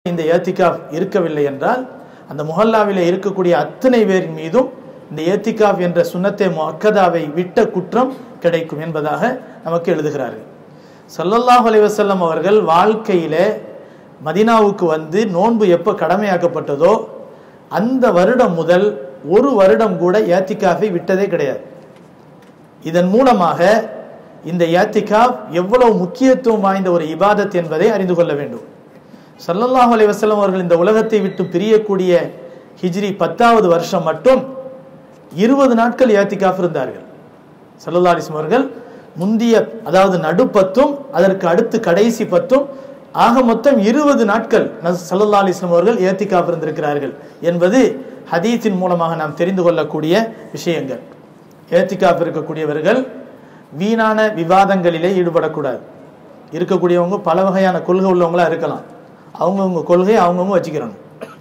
இந்த ஏத்திகாஃப் இருக்கவில்லை என்றால் அந்த முஹல்லாவிலே இருக்கக்கூடிய அத்தனை பேரின் மீதும் இந்த ஏத்திகாஃப் என்ற சுன்னத்தை முஅக்கதாவை விட்ட குற்றம் கிடைக்கும் என்பதாக நமக்கு எழுதுகிறார்கள் ஸல்லல்லாஹு அலைஹி வஸல்லம் அவர்கள் வாழ்க்கையிலே மதீனாவுக்கு வந்து நோன்பு எப்போ கடமையாக்கப்பட்டதோ அந்த வருடம் முதல் ஒரு வருடம் கூட ஏத்திகாஃபை விட்டதே கிடையாது இதன் மூலமாக இந்த ஏத்திகாஃப் எவ்வளவு முக்கியத்துவம் வாய்ந்த ஒரு இபாதத் என்பதை அறிந்து கொள்ள வேண்டும் ஸல்லல்லாஹு அலைஹி வஸல்லம் அவர்கள் இந்த உலகத்தை விட்டு பிரியக்கூடிய ஹிஜ்ரி பத்தாவது வருஷம் மட்டும் இருபது நாட்கள் ஏத்திகாஃப் இருந்தார்கள் ஸல்லல்லாஹு அலைஹி வஸல்லம் அவர்கள் முந்திய அதாவது நடுப்பத்தும் அதற்கு அடுத்து கடைசி பத்தும் ஆக மொத்தம் இருபது நாட்கள் நஸ் ஸல்லல்லாஹு அலைஹி வஸல்லம் அவர்கள் ஏத்திகாஃப் இருந்திருக்கிறார்கள் என்பது ஹதீஸின் மூலமாக நாம் தெரிந்து கொள்ளக்கூடிய விஷயங்கள் ஏத்திகாஃப் இருக்கக்கூடியவர்கள் வீணான விவாதங்களிலே ஈடுபடக்கூடாது இருக்கக்கூடியவங்க பல வகையான கொள்கை உள்ளவங்களா இருக்கலாம் அவங்கவுங்க கொள்கையை அவங்கவுங்க வச்சுக்கிறணும்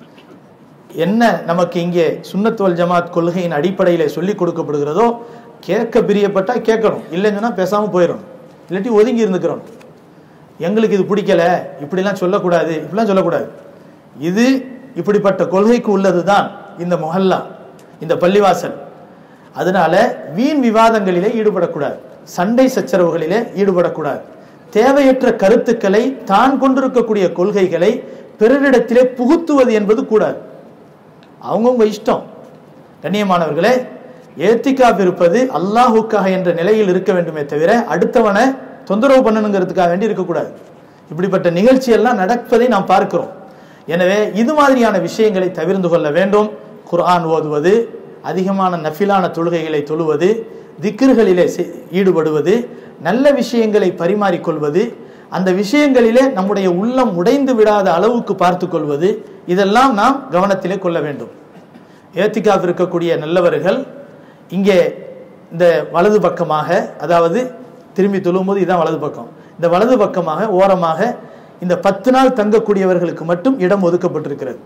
என்ன நமக்கு இங்கே சுன்னத்துவல் ஜமாத் கொள்கையின் அடிப்படையில் சொல்லி கொடுக்கப்படுகிறதோ கேட்க பிரியப்பட்டா கேட்கணும் இல்லைன்னு சொன்னா பேசாம போயிடணும் இல்லாட்டி ஒதுங்கி இருந்துக்கிறணும் எங்களுக்கு இது பிடிக்கல இப்படிலாம் சொல்லக்கூடாது இப்படிலாம் சொல்லக்கூடாது இது இப்படிப்பட்ட கொள்கைக்கு உள்ளதுதான் இந்த மொஹல்லா இந்த பள்ளிவாசல் அதனால வீண் விவாதங்களிலே ஈடுபடக்கூடாது சண்டை சச்சரவுகளிலே ஈடுபடக்கூடாது தேவையற்ற கருத்துக்களை தான் கொண்டிருக்கக்கூடிய கொள்கைகளை பிறரிடத்திலே புகுத்துவது என்பது கூடாது அவங்கவுங்க இஷ்டம் கண்ணியமானவர்களே ஏத்திக்காப் இருப்பது அல்லாஹுக்காக என்ற நிலையில் இருக்க வேண்டுமே தவிர அடுத்தவனை தொந்தரவு பண்ணணுங்கிறதுக்காக வேண்டி இருக்கக்கூடாது இப்படிப்பட்ட நிகழ்ச்சி எல்லாம் நடப்பதை நாம் பார்க்கிறோம் எனவே இது மாதிரியான விஷயங்களை தவிர்ந்து கொள்ள வேண்டும் குர்ஆன் ஓதுவது அதிகமான நஃபிலான தொழுகைகளை தொழுவது திக்ருகளிலே செ- ஈடுபடுவது நல்ல விஷயங்களை பரிமாறிக்கொள்வது அந்த விஷயங்களிலே நம்முடைய உள்ளம் உடைந்து விடாத அளவுக்கு பார்த்து கொள்வது இதெல்லாம் நாம் கவனத்திலே கொள்ள வேண்டும் ஏத்திகாப் இருக்கக்கூடிய நல்லவர்கள் இங்கே இந்த வலது பக்கமாக அதாவது திரும்பி தொழும்போது இதுதான் வலது பக்கம் இந்த வலது பக்கமாக ஓரமாக இந்த பத்து நாள் தங்கக்கூடியவர்களுக்கு மட்டும் இடம் ஒதுக்கப்பட்டிருக்கிறது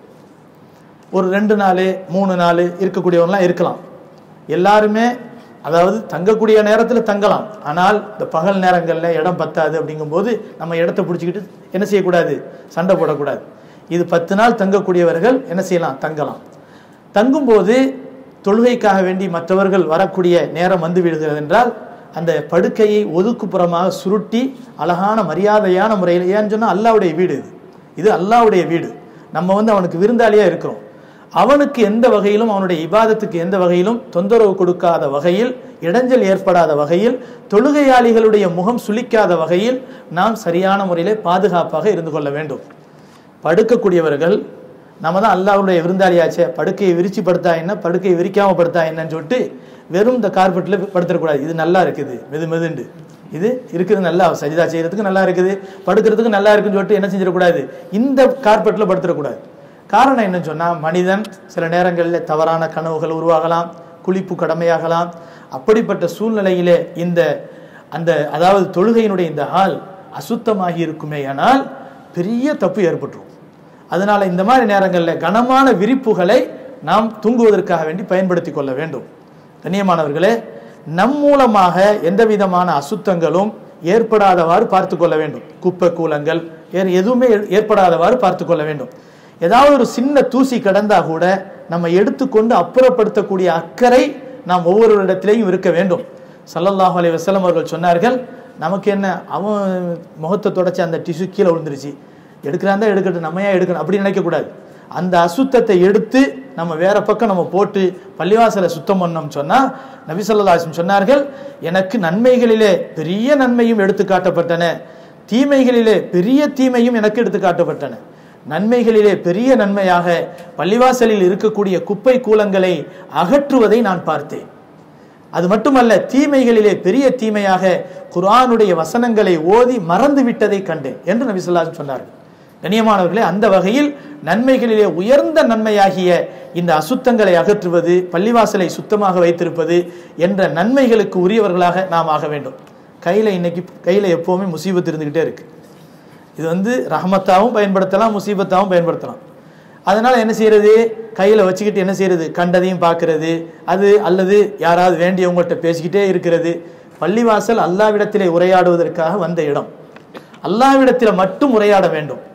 ஒரு ரெண்டு நாள் மூணு நாள் இருக்கக்கூடியவங்களாம் இருக்கலாம் எல்லாருமே அதாவது தங்கக்கூடிய நேரத்தில் தங்கலாம் ஆனால் இந்த பகல் நேரங்களில் இடம் பத்தாது அப்படிங்கும்போது நம்ம இடத்த பிடிச்சிக்கிட்டு என்ன செய்யக்கூடாது சண்டை போடக்கூடாது இது பத்து நாள் தங்கக்கூடியவர்கள் என்ன செய்யலாம் தங்கலாம் தங்கும்போது தொழுகைக்காக வேண்டி மற்றவர்கள் வரக்கூடிய நேரம் வந்து விடுகிறது என்றால் அந்த படுக்கையை ஒதுக்குப்புறமாக சுருட்டி அழகான மரியாதையான முறையில் ஏன்னு சொன்னால் அல்லாவுடைய வீடு இது இது அல்லாவுடைய வீடு நம்ம வந்து அவனுக்கு விருந்தாளியா இருக்கிறோம் அவனுக்கு எந்த வகையிலும் அவனுடைய இபாதத்துக்கு எந்த வகையிலும் தொந்தரவு கொடுக்காத வகையில் இடைஞ்சல் ஏற்படாத வகையில் தொழுகையாளிகளுடைய முகம் சுளிக்காத வகையில் நாம் சரியான முறையிலே பாதுகாப்பாக இருந்து கொள்ள வேண்டும் படுக்கக்கூடியவர்கள் நம்ம தான் அல்லாஹ்வுடைய விருந்தாளியாச்சே படுக்கையை விரிச்சு படுத்தா என்ன படுக்கையை விரிக்காம படுத்தா என்னன்னு சொல்லிட்டு வெறும் இந்த கார்பெட்ல படுத்துடக்கூடாது இது நல்லா இருக்குது மெது மெதுண்டு இது இருக்குது நல்லா சஜிதா செய்யறதுக்கு நல்லா இருக்குது படுக்கிறதுக்கு நல்லா இருக்குன்னு சொல்லிட்டு என்ன செஞ்சிடக்கூடாது இந்த கார்பெட்ல படுத்துடக்கூடாது காரணம் என்னன்னு சொன்னா மனிதன் சில நேரங்களில் தவறான கனவுகள் உருவாகலாம் குளிப்பு கடமையாகலாம் அப்படிப்பட்ட சூழ்நிலையிலே இந்த அந்த அதாவது தொழுகையினுடைய இந்த ஆள் அசுத்தமாகி இருக்குமே ஆனால் பெரிய தப்பு ஏற்பட்டுரும் அதனால இந்த மாதிரி நேரங்களில் கனமான விரிப்புகளை நாம் தூங்குவதற்காக வேண்டி பயன்படுத்தி கொள்ள வேண்டும் கண்ணியமானவர்களே நம் மூலமாக எந்த விதமான அசுத்தங்களும் ஏற்படாதவாறு பார்த்து கொள்ள வேண்டும் குப்பை கூலங்கள் வேறு எதுவுமே ஏ- ஏற்படாதவாறு பார்த்து கொள்ள வேண்டும் ஏதாவது ஒரு சின்ன தூசி கடந்தா கூட நம்ம எடுத்துக்கொண்டு அப்புறப்படுத்தக்கூடிய அக்கறை நாம் ஒவ்வொருவரிடத்திலேயும் இருக்க வேண்டும் ஸல்லல்லாஹு அலைஹி வஸல்லம் அவர்கள் சொன்னார்கள் நமக்கு என்ன அவன் முகத்தை தொடச்சி அந்த டிஷ்யூ கீழே விழுந்துருச்சு எடுக்கிறான் தான் எடுக்கட்டும் நம்ம ஏன் எடுக்கணும் அப்படி நினைக்கக்கூடாது அந்த அசுத்தத்தை எடுத்து நம்ம வேற பக்கம் நம்ம போட்டு பள்ளிவாசலை சுத்தம் பண்ணோம் சொன்னா நபி ஸல்லல்லாஹு அலைஹி வஸல்லம் சொன்னார்கள் எனக்கு நன்மைகளிலே பெரிய நன்மையும் எடுத்து காட்டப்பட்டன தீமைகளிலே பெரிய தீமையும் எனக்கு எடுத்து காட்டப்பட்டன நன்மைகளிலே பெரிய நன்மையாக பள்ளிவாசலில் இருக்கக்கூடிய குப்பை கூலங்களை அகற்றுவதை நான் பார்த்தேன் அது மட்டுமல்ல தீமைகளிலே பெரிய தீமையாக குர்ஆனுடைய வசனங்களை ஓதி மறந்து விட்டதை கண்டேன் என்று நபி ஸல்லல்லாஹு அலைஹி வஸல்லம் சொன்னார்கள் கண்ணியமானவர்களே அந்த வகையில் நன்மைகளிலே உயர்ந்த நன்மையாகிய இந்த அசுத்தங்களை அகற்றுவது பள்ளிவாசலை சுத்தமாக வைத்திருப்பது என்ற நன்மைகளுக்கு உரியவர்களாக நாம் ஆக வேண்டும் கையில இன்னைக்கு கையில எப்பவுமே முசீபத் இருந்துகிட்டே இருக்கு இது வந்து ரஹமத்தாவும் பயன்படுத்தலாம் முசீபத்தாவும் பயன்படுத்தலாம் அதனால என்ன செய்யறது கையில வச்சுக்கிட்டு என்ன செய்யறது கண்டதையும் பார்க்கிறது அது அல்லது யாராவது வேண்டியவங்கள்ட்ட பேசிக்கிட்டே இருக்கிறது பள்ளிவாசல் அல்லாவிடத்திலே உரையாடுவதற்காக வந்த இடம் அல்லாவிடத்தில் மட்டும் உரையாட வேண்டும்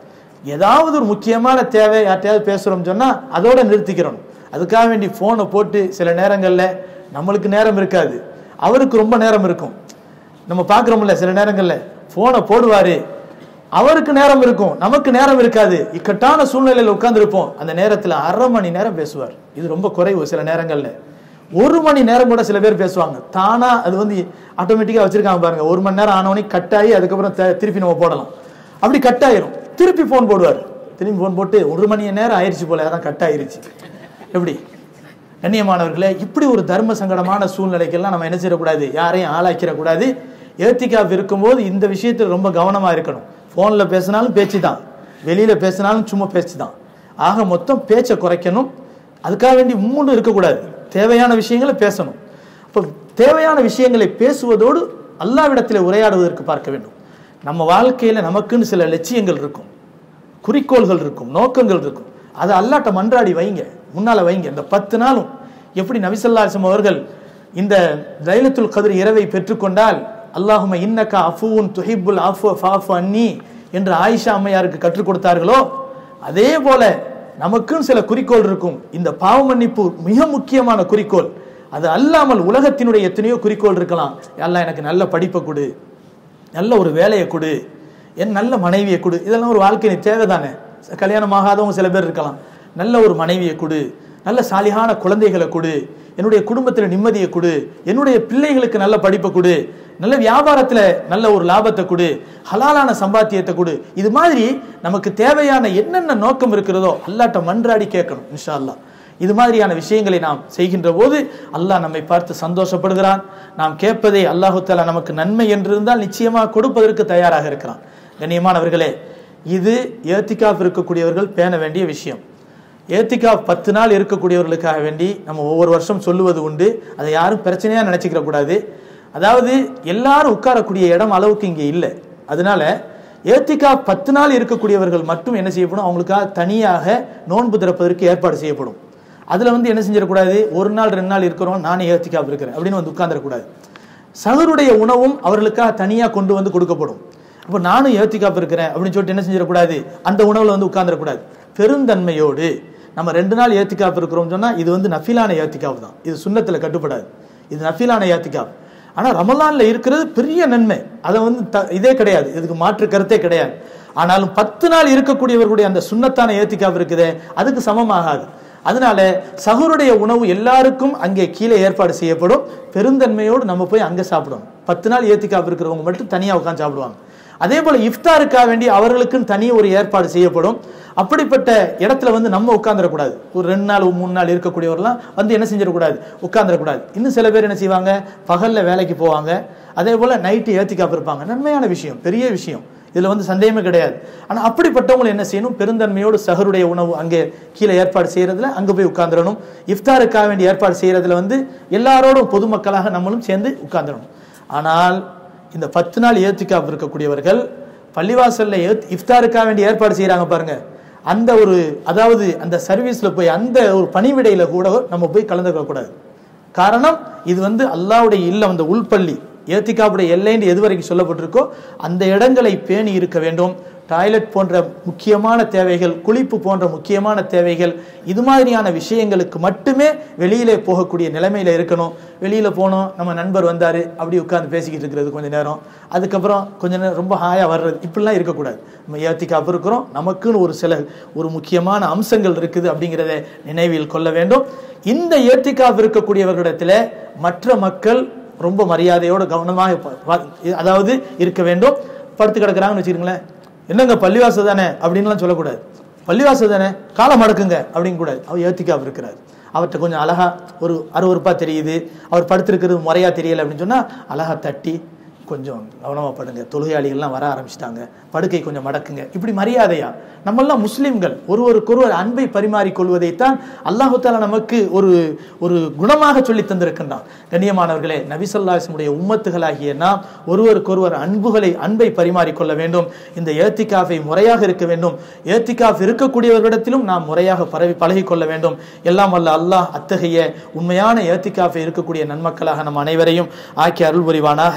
ஏதாவது ஒரு முக்கியமான தேவை யார்ட்டையாவது பேசுறோம் சொன்னா அதோட நிறுத்திக்கிறோம் அதுக்காக வேண்டி போனை போட்டு சில நேரங்கள்ல நம்மளுக்கு நேரம் இருக்காது அவருக்கு ரொம்ப நேரம் இருக்கும் நம்ம பார்க்குறோம்ல சில நேரங்கள்ல போனை போடுவாரு அவருக்கு நேரம் இருக்கும் நமக்கு நேரம் இருக்காது இக்கட்டான சூழ்நிலையில் உட்கார்ந்துருப்போம் அந்த நேரத்துல அரை மணி நேரம் பேசுவார் இது ரொம்ப குறைவு சில நேரங்கள்ல ஒரு மணி நேரம் கூட சில பேர் பேசுவாங்க தானா அது வந்து ஆட்டோமேட்டிக்கா வச்சிருக்காங்க பாருங்க ஒரு மணி நேரம் ஆனவனே கட் ஆகி அதுக்கப்புறம் த- திருப்பி நம்ம போடலாம் அப்படி கட் ஆயிரும் திருப்பி போன் போடுவார் திரும்பி போன் போட்டு ஒரு மணி நேரம் ஆயிருச்சு போல அதான் கட் ஆயிருச்சு எப்படி கண்ணியமானவர்களே இப்படி ஒரு தர்ம சங்கடமான சூழ்நிலைக்கெல்லாம் நம்ம என்ன செய்யக்கூடாது யாரையும் ஆளாக்கிடக்கூடாது ஏத்திக்காப் இருக்கும்போது இந்த விஷயத்தில் ரொம்ப கவனமா இருக்கணும் போன்ல பேசினாலும் பேச்சு தான் வெளியில பேசினாலும் சும்மா பேச்சு தான் ஆக மொத்தம் பேச்சை குறைக்கணும் அதுக்காக வேண்டி மூணு இருக்கக்கூடாது தேவையான விஷயங்களை பேசணும் அப்போ தேவையான விஷயங்களை பேசுவதோடு அல்லாவிடத்தில் உரையாடுவதற்கு பார்க்க வேண்டும் நம்ம வாழ்க்கையில நமக்குன்னு சில லட்சியங்கள் இருக்கும் குறிக்கோள்கள் இருக்கும் நோக்கங்கள் இருக்கும் அதை அல்லாட்ட மன்றாடி வைங்க முன்னால வைங்க இந்த பத்து நாளும் எப்படி நபிசல்லாசம் அவர்கள் இந்த லைலத்துல் கதிர் இரவை பெற்றுக்கொண்டால் அல்லாஹும இன்னக்கா அஃபூன் துஹிப்புல் அஃபு ஃபாஃபு அன்னி என்று ஆயிஷா அம்மையாருக்கு கற்றுக் கொடுத்தார்களோ அதே போல நமக்கும் சில குறிக்கோள் இருக்கும் இந்த பாவ மன்னிப்பு மிக முக்கியமான குறிக்கோள் அது அல்லாமல் உலகத்தினுடைய எத்தனையோ குறிக்கோள் இருக்கலாம் எல்லாம் எனக்கு நல்ல படிப்பை கொடு நல்ல ஒரு வேலையை கொடு என் நல்ல மனைவியை கொடு இதெல்லாம் ஒரு வாழ்க்கை தேவை தானே கல்யாணம் ஆகாதவங்க சில பேர் இருக்கலாம் நல்ல ஒரு மனைவியை கொடு நல்ல சாலிகான குழந்தைகளை கொடு என்னுடைய குடும்பத்தில் நிம்மதியை கொடு என்னுடைய பிள்ளைகளுக்கு நல்ல படிப்பை கொடு நல்ல வியாபாரத்துல நல்ல ஒரு லாபத்தை கொடு ஹலாலான சம்பாத்தியத்தை கொடு இது மாதிரி நமக்கு தேவையான என்னென்ன நோக்கம் இருக்கிறதோ அல்லாட்ட மன்றாடி கேட்கணும் இன்ஷா அல்லாஹ் இது மாதிரியான விஷயங்களை நாம் செய்கின்ற போது அல்லாஹ் நம்மை பார்த்து சந்தோஷப்படுகிறான் நாம் கேட்பதை அல்லாஹு தாலா நமக்கு நன்மை என்று இருந்தால் நிச்சயமாக கொடுப்பதற்கு தயாராக இருக்கிறான் கண்ணியமானவர்களே இது ஏத்திகாப் இருக்கக்கூடியவர்கள் பேண வேண்டிய விஷயம் ஏத்திகாப் பத்து நாள் இருக்கக்கூடியவர்களுக்காக வேண்டி நம்ம ஒவ்வொரு வருஷம் சொல்லுவது உண்டு அதை யாரும் பிரச்சனையா நினைச்சுக்கிற கூடாது அதாவது எல்லாரும் உட்காரக்கூடிய இடம் அளவுக்கு இங்கே இல்லை அதனால ஏத்திகா பத்து நாள் இருக்கக்கூடியவர்கள் மட்டும் என்ன செய்யப்படும் அவங்களுக்காக தனியாக நோன்பு திறப்பதற்கு ஏற்பாடு செய்யப்படும் அதுல வந்து என்ன செஞ்சிடக்கூடாது ஒரு நாள் ரெண்டு நாள் இருக்கிறோம் நானே ஏத்திக்கா இருக்கிறேன் அப்படின்னு வந்து உட்கார்ந்துடக்கூடாது சகருடைய உணவும் அவர்களுக்காக தனியா கொண்டு வந்து கொடுக்கப்படும் அப்போ நானும் ஏத்திக்காப்பு இருக்கிறேன் அப்படின்னு சொல்லிட்டு என்ன செஞ்சிடக்கூடாது அந்த உணவுல வந்து உட்கார்ந்துடக்கூடாது பெருந்தன்மையோடு நம்ம ரெண்டு நாள் ஏத்திக்காப்பு இருக்கிறோம் சொன்னா இது வந்து நஃபிலான ஏத்திக்காப்பு தான் இது சுண்ணத்துல கட்டுப்படாது இது நஃபிலான ஏத்திக்காப்பு ஆனா ரமலான்ல இருக்கிறது பெரிய நன்மை அதை வந்து த- இதே கிடையாது இதுக்கு மாற்று கருத்தே கிடையாது ஆனாலும் பத்து நாள் இருக்கக்கூடியவர்களுடைய அந்த சுண்ணத்தான ஏத்திக்காப்பு இருக்குதே அதுக்கு சமமாகாது அதனால சகுருடைய உணவு எல்லாருக்கும் அங்கே கீழே ஏற்பாடு செய்யப்படும் பெருந்தன்மையோடு நம்ம போய் அங்க சாப்பிடணும் பத்து நாள் ஏத்திக்காப்பு இருக்கிறவங்க மட்டும் தனியா உட்கார்ந்து சாப்பிடுவாங்க அதே போல இஃப்தாருக்காக வேண்டி அவர்களுக்குன்னு தனி ஒரு ஏற்பாடு செய்யப்படும் அப்படிப்பட்ட இடத்துல வந்து நம்ம உட்கார்ந்துடக்கூடாது ஒரு ரெண்டு நாள் மூணு நாள் இருக்கக்கூடியவர்லாம் வந்து என்ன செஞ்சிடக்கூடாது உட்கார்ந்துடக்கூடாது இன்னும் சில பேர் என்ன செய்வாங்க பகல்ல வேலைக்கு போவாங்க அதே போல நைட்டு ஏத்திக்காப்பு இருப்பாங்க நன்மையான விஷயம் பெரிய விஷயம் இதுல வந்து சந்தேகமே கிடையாது ஆனா அப்படிப்பட்டவங்க என்ன செய்யணும் பெருந்தன்மையோடு சஹருடைய உணவு அங்கே கீழே ஏற்பாடு செய்யறதுல அங்க போய் உட்கார்ந்துடணும் இஃப்தாருக்காக வேண்டிய ஏற்பாடு செய்யறதுல வந்து எல்லாரோடும் பொதுமக்களாக நம்மளும் சேர்ந்து உட்கார்ந்துடணும் ஆனால் இந்த பத்து நாள் ஏத்திக்காப்பு இருக்கக்கூடியவர்கள் பள்ளிவாசல்ல ஏத்- இஃப்தாருக்காக வேண்டிய ஏற்பாடு செய்யறாங்க பாருங்க அந்த ஒரு அதாவது அந்த சர்வீஸ்ல போய் அந்த ஒரு பணிவிடையில கூட நம்ம போய் கலந்துக்க கூடாது காரணம் இது வந்து அல்லாஹ்வுடைய இல்லம் அந்த உள்பள்ளி ஏத்திக்காப்புடைய எல்லைன்னு எது வரைக்கும் சொல்லப்பட்டிருக்கோ அந்த இடங்களை பேணி இருக்க வேண்டும் டாய்லெட் போன்ற முக்கியமான தேவைகள் குளிப்பு போன்ற முக்கியமான தேவைகள் இது மாதிரியான விஷயங்களுக்கு மட்டுமே வெளியிலே போகக்கூடிய நிலைமையில இருக்கணும் வெளியில போனோம் நம்ம நண்பர் வந்தாரு அப்படி உட்கார்ந்து பேசிக்கிட்டு இருக்கிறது கொஞ்ச நேரம் அதுக்கப்புறம் கொஞ்ச நேரம் ரொம்ப ஹாயா வர்றது இப்படிலாம் இருக்கக்கூடாது நம்ம ஏத்திக்காப்பு இருக்கிறோம் நமக்குன்னு ஒரு சில ஒரு முக்கியமான அம்சங்கள் இருக்குது அப்படிங்கிறத நினைவில் கொள்ள வேண்டும் இந்த ஏத்திக்காப்பு இருக்கக்கூடியவர்களிடத்துல மற்ற மக்கள் ரொம்ப மரியாதையோடு கவனமாக ப- பா- அதாவது இருக்க வேண்டும் படுத்து கிடக்குறாங்கன்னு வச்சுக்கோங்களேன் என்னங்க பள்ளிவாசல் தானே அப்படின்லாம் சொல்லக்கூடாது பள்ளிவாசல் தானே காலை மடக்குங்க அப்படின்னு கூடாது அவர் ஏத்திக்காப்பு இருக்கிறார் அவர்கிட்ட கொஞ்சம் அழகா ஒரு அருவருப்பா தெரியுது அவர் படுத்திருக்கிறது முறையா தெரியல அப்படின்னு சொன்னா அழகா தட்டி கொஞ்சம் கவனமா படுங்க தொழுகையாளிகள்லாம் வர ஆரம்பிச்சிட்டாங்க படுக்கை கொஞ்சம் மடக்குங்க இப்படி மரியாதையா நம்மெல்லாம் முஸ்லிம்கள் ஒருவருக்கொருவர் அன்பை பரிமாறிக் கொள்வதைத்தான் அல்லாஹு தாலா நமக்கு ஒரு ஒரு குணமாக சொல்லி தந்திருக்கின்றான் கண்ணியமானவர்களே நபிசல்லாசனுடைய உம்மத்துகளாகிய நாம் ஒருவருக்கொருவர் அன்புகளை அன்பை பரிமாறிக்கொள்ள வேண்டும் இந்த ஏத்திகாஃபை முறையாக இருக்க வேண்டும் ஏத்திகாஃப் இருக்கக்கூடியவர்களிடத்திலும் நாம் முறையாக பரவி பழகிக்கொள்ள வேண்டும் எல்லாம் வல்ல அல்லாஹ் அத்தகைய உண்மையான ஏத்திகாஃபை இருக்கக்கூடிய நன்மக்களாக நம் அனைவரையும் ஆக்கி அருள் புரிவானாக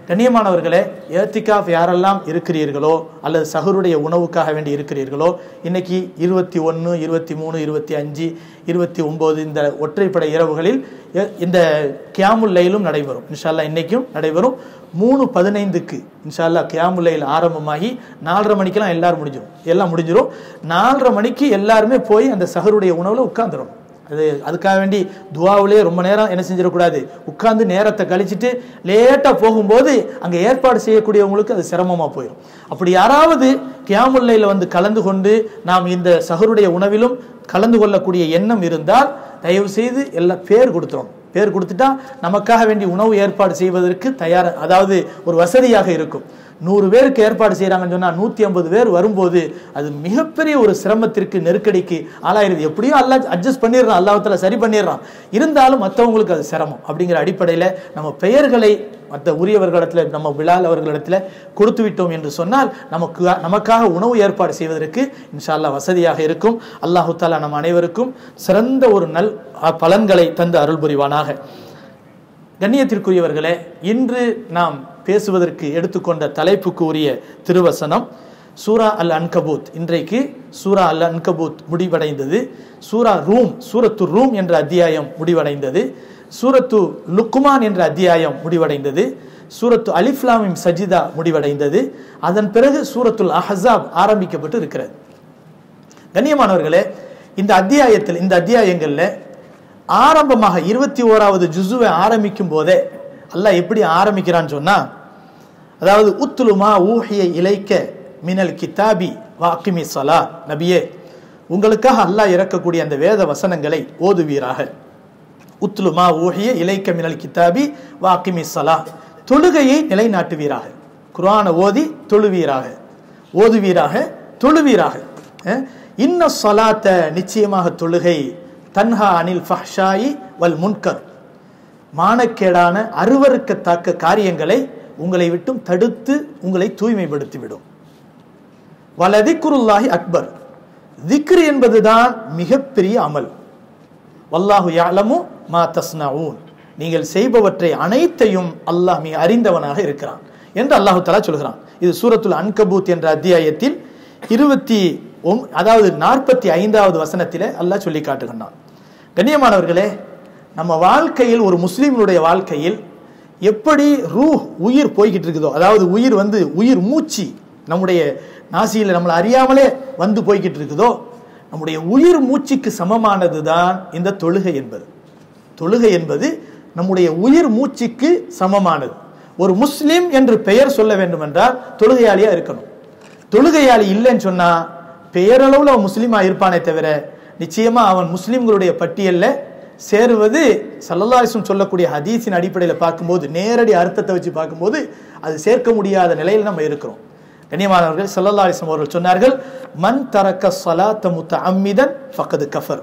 கண்ணியமானவர்களே ஏத்திகாஃப் யாரெல்லாம் இருக்கிறீர்களோ அல்லது சஹருடைய உணவுக்காக வேண்டி இருக்கிறீர்களோ இன்னைக்கு இருபத்தி ஒன்று இருபத்தி மூணு இருபத்தி அஞ்சு இருபத்தி ஒம்பது இந்த ஒற்றைப்படை இரவுகளில் எ- இந்த கியாமுல் லைலும் நடைபெறும் இன்ஷால்லா இன்னைக்கும் நடைபெறும் மூணு பதினைந்துக்கு இன்ஷால்லா கியாமுல் லைல் ஆரம்பமாகி நாலரை மணிக்கெல்லாம் எல்லாரும் முடிஞ்சிடும் எல்லாம் முடிஞ்சிடும் நாலரை மணிக்கு எல்லாருமே போய் அந்த சஹருடைய உணவில் உட்காந்துடணும் அது அதுக்காக வேண்டி துவாவிலே ரொம்ப நேரம் என்ன செஞ்சிடக்கூடாது உட்கார்ந்து நேரத்தை கழிச்சிட்டு லேட்டாக போகும்போது அங்கே ஏற்பாடு செய்யக்கூடியவங்களுக்கு அது சிரமமாக போயிடும் அப்படி யாராவது கியாமுல்லையில் வந்து கலந்து கொண்டு நாம் இந்த சஹருடைய உணவிலும் கலந்து கொள்ளக்கூடிய எண்ணம் இருந்தால் தயவு செய்து எல்லாம் பேர் கொடுத்துரும் பேர் கொடுத்துட்டா நமக்காக வேண்டி உணவு ஏற்பாடு செய்வதற்கு தயார் அதாவது ஒரு வசதியாக இருக்கும் நூறு பேருக்கு ஏற்பாடு செய்கிறாங்கன்னு சொன்னால் நூற்றி ஐம்பது பேர் வரும்போது அது மிகப்பெரிய ஒரு சிரமத்திற்கு நெருக்கடிக்கு ஆளாயிருது எப்படியும் அல்லா அட்ஜஸ்ட் பண்ணிடுறான் அல்லாஹத்துல சரி பண்ணிடுறான் இருந்தாலும் மற்றவங்களுக்கு அது சிரமம் அப்படிங்கிற அடிப்படையில் நம்ம பெயர்களை மற்ற உரியவர்களிடத்தில் நம்ம விழால் அவர்களிடத்தில் கொடுத்து விட்டோம் என்று சொன்னால் நமக்கு நமக்காக உணவு ஏற்பாடு செய்வதற்கு இன்ஷா அல்லாஹ் வசதியாக இருக்கும் அல்லாஹு தாலா நம் அனைவருக்கும் சிறந்த ஒரு நல் அஹ், பலன்களை தந்து அருள் புரிவானாக கண்ணியத்திற்குரியவர்களே இன்று நாம் பேசுவதற்கு எடுத்துக்கொண்ட தலைப்புக்கு உரிய திருவசனம் சூரா அல் அன்கபூத் இன்றைக்கு சூரா அல் அன்கபூத் முடிவடைந்தது சூரா ரூம் சூரத்து ரூம் என்ற அத்தியாயம் முடிவடைந்தது சூரத்து லுக்குமான் என்ற அத்தியாயம் முடிவடைந்தது சூரத்து அலிஃப்லாமிம் சஜிதா முடிவடைந்தது அதன் பிறகு சூரத்துல் அஹஸாப் ஆரம்பிக்கப்பட்டு இருக்கிறது கண்ணியமானவர்களே இந்த அத்தியாயத்தில் இந்த அத்தியாயங்கள்ல ஆரம்பமாக இருபத்தி ஓராவது ஜுசுவை ஆரம்பிக்கும் போதே அல்லாஹ் எப்படி ஆரம்பிக்கிறான்னு சொன்னா அதாவது உத்துலுமா ஊஹிய இலைக்க மினல் கிதாபி வாக்கிமி சலா நபியே உங்களுக்காக அல்லாஹ் இறக்கக்கூடிய அந்த வேத வசனங்களை ஓதுவீராக உத்லுமா ஊஹிய இலைக்க மினல் கிதாபி வாக்கிமி சலா தொழுகையை நிலைநாட்டுவீராக குர்ஆனை ஓதி தொழுவீராக ஓதுவீராக தொழுவீராக அஹ், இன்ன ஸலாத்த நிச்சயமாக தொழுகை தன்ஹா அனில் ஃபஹ்ஷாயி வல் முன்கர் மானக்கேடான அருவருக்கத்தக்க காரியங்களை உங்களை விட்டும் தடுத்து உங்களை தூய்மைப்படுத்திவிடும் வலதிக்குருல்லாஹி அக்பர் திக்ர் என்பதுதான் மிகப்பெரிய அமல் வல்லாஹு யாலமு மா தஸ்னஊன் நீங்கள் செய்பவற்றை அனைத்தையும் அல்லாஹ் மிக அறிந்தவனாக இருக்கிறான் என்று அல்லாஹு தஆலா சொல்கிறான் இது சூரத்துல் அன்கபூத் என்ற அத்தியாயத்தில் இருபத்தி ஒம் அதாவது நாற்பத்தி ஐந்தாவது வசனத்திலே அல்லாஹ் சொல்லி காட்டுகின்றான் கண்ணியமானவர்களே நம்ம வாழ்க்கையில் ஒரு முஸ்லீம்களுடைய வாழ்க்கையில் எப்படி ரூ உயிர் போய்கிட்டு இருக்குதோ அதாவது உயிர் வந்து உயிர் மூச்சு நம்முடைய நாசியில் நம்மளை அறியாமலே வந்து போய்கிட்டு இருக்குதோ நம்முடைய உயிர் மூச்சுக்கு சமமானது தான் இந்த தொழுகை என்பது தொழுகை என்பது நம்முடைய உயிர் மூச்சுக்கு சமமானது ஒரு முஸ்லிம் என்று பெயர் சொல்ல வேண்டும் என்றால் தொழுகையாளியா இருக்கணும் தொழுகையாளி இல்லைன்னு சொன்னா பெயரளவுல அவன் முஸ்லீமா இருப்பானே தவிர நிச்சயமா அவன் முஸ்லிம்களுடைய பட்டியல்ல சேருவது சல்லல்லாஹிஸ்லம் சொல்லக்கூடிய ஹதீஸின் அடிப்படையில் பார்க்கும்போது நேரடி அர்த்தத்தை வச்சு பார்க்கும்போது அது சேர்க்க முடியாத நிலையில் நம்ம இருக்கிறோம் கண்ணியமானவர்கள் சல்லல்லா அலிஸ்லம் அவர்கள் சொன்னார்கள் மன் தரக்க சலாத்த முத்த அம்மிதன் ஃபக்கது கஃபர்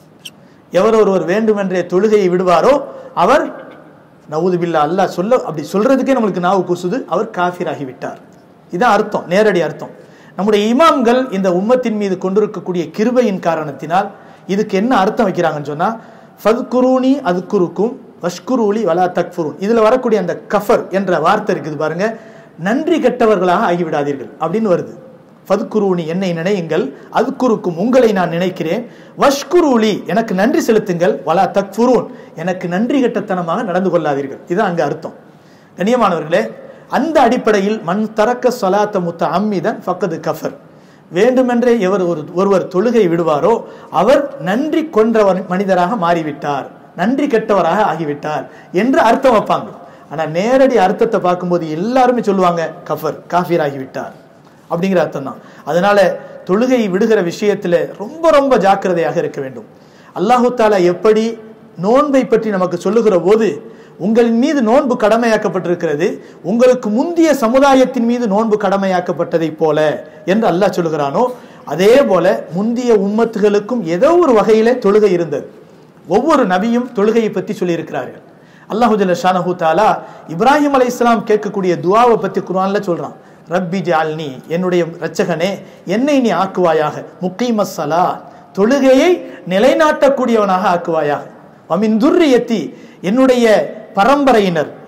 எவர் ஒருவர் வேண்டுமென்றே தொழுகையை விடுவாரோ அவர் நவுது பில்லா அல்லாஹ் சொல்ல அப்படி சொல்றதுக்கே நம்மளுக்கு நாவு கூசுது அவர் காஃபிராகி விட்டார் இதான் அர்த்தம் நேரடி அர்த்தம் நம்முடைய இமாம்கள் இந்த உம்மத்தின் மீது கொண்டிருக்கக்கூடிய கிருபையின் காரணத்தினால் இதுக்கு என்ன அர்த்தம் வைக்கிறாங்கன்னு சொன்னா ஃபத்குரூனி அதுக்குருக்கும் வஷ்குரூலி வலா தக்ஃபுரூன் இதுல வரக்கூடிய அந்த கஃபர் என்ற வார்த்தை இருக்குது பாருங்க நன்றி கெட்டவர்களாக ஆகிவிடாதீர்கள் அப்படின்னு வருது ஃபத்குரூனி என்னை நினையுங்கள் அதுக்குருக்கும் உங்களை நான் நினைக்கிறேன் வஷ்குரூலி எனக்கு நன்றி செலுத்துங்கள் வலா தக்ஃபுரூன் எனக்கு நன்றி கெட்டத்தனமாக நடந்து கொள்ளாதீர்கள் இதுதான் அங்க அர்த்தம் கண்ணியமானவர்களே அந்த அடிப்படையில் மண் தரக்க சொலாத்த முத்த அம்மிதன் ஃபக்கது கஃபர் வேண்டுமென்றே எவர் ஒரு ஒருவர் தொழுகை விடுவாரோ அவர் நன்றி கொன்றவர் மனிதராக மாறிவிட்டார் நன்றி கெட்டவராக ஆகிவிட்டார் என்று அர்த்தம் வைப்பாங்க ஆனா நேரடி அர்த்தத்தை பார்க்கும்போது எல்லாருமே சொல்லுவாங்க கஃபர் காஃபீர் ஆகிவிட்டார் அப்படிங்கிற அர்த்தம் தான் அதனால தொழுகை விடுகிற விஷயத்துல ரொம்ப ரொம்ப ஜாக்கிரதையாக இருக்க வேண்டும் அல்லாஹு தாலா எப்படி நோன்பை பற்றி நமக்கு சொல்லுகிற போது உங்களின் மீது நோன்பு கடமையாக்கப்பட்டிருக்கிறது உங்களுக்கு முந்திய சமுதாயத்தின் மீது நோன்பு கடமையாக்கப்பட்டதை போல என்று அல்லாஹ் சொல்லுகிறானோ அதே போல முந்திய உம்மத்துகளுக்கும் ஏதோ ஒரு வகையில தொழுகை இருந்தது ஒவ்வொரு நபியும் தொழுகையை பற்றி சொல்லியிருக்கிறார்கள் அல்லாஹு ஜல்ல ஷானஹு தாலா இப்ராஹிம் அலை இஸ்லாம் கேட்கக்கூடிய துவாவை பத்தி குர்ஆன்ல சொல்றான் ரப்பி ஜால்னி என்னுடைய இரட்சகனே என்னை நீ ஆக்குவாயாக முக்கீமஸ்ஸலா தொழுகையை நிலைநாட்டக்கூடியவனாக ஆக்குவாயாக அமின் துர்ரியத்தி என்னுடைய பரம்பரையினர்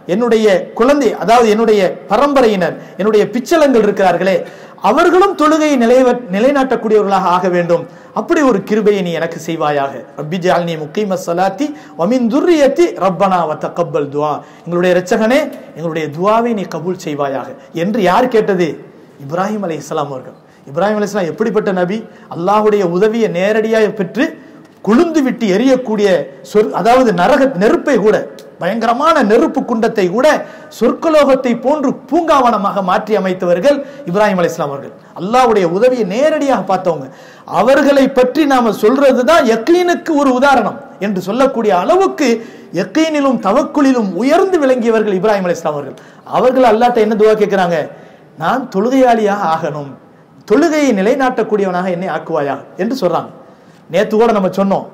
என்னுடைய குழந்தை அதாவது என்னுடைய பரம்பரையினர் என்னுடைய பிச்சலங்கள் இருக்கிறார்களே அவர்களும் தொழுகையை நிலைவ நிலைநாட்டக்கூடியவர்களாக ஆக வேண்டும் அப்படி ஒரு கிருபையை நீ எனக்கு செய்வாயாக ரப்பி ஜால்னி முக்கீம சலாத்தி வமின் துர்ரியத்தி ரப்பனா வ தக்கப்பல் துவா எங்களுடைய இரட்சகனே எங்களுடைய துவாவை நீ கபூல் செய்வாயாக என்று யார் கேட்டது இப்ராஹிம் அலை இஸ்லாம் அவர்கள் இப்ராஹிம் அலை இஸ்லாம் எப்படிப்பட்ட நபி அல்லாஹ்வுடைய உதவியை நேரடியாக பெற்று குளுந்து விட்டு எரியக்கூடிய சொற் அதாவது நரக நெருப்பை கூட பயங்கரமான நெருப்பு குண்டத்தை கூட சொர்க்கலோகத்தை போன்று பூங்காவனமாக மாற்றி அமைத்தவர்கள் இப்ராஹிம் அலை இஸ்லாம் அவர்கள் அல்லாஹ்வுடைய உதவியை நேரடியாக பார்த்தவங்க அவர்களை பற்றி நாம சொல்றதுதான் யக்கீனுக்கு ஒரு உதாரணம் என்று சொல்லக்கூடிய அளவுக்கு யக்கீனிலும் தவக்குலிலும் உயர்ந்து விளங்கியவர்கள் இப்ராஹிம் அலை இஸ்லாம் அவர்கள் அவர்கள் அல்லாட்ட என்ன துவா கேட்கிறாங்க நான் தொழுகையாளியாக ஆகணும் தொழுகையை நிலைநாட்டக்கூடியவனாக என்னை ஆக்குவாயா என்று சொல்றாங்க நேத்து கூட நம்ம சொன்னோம்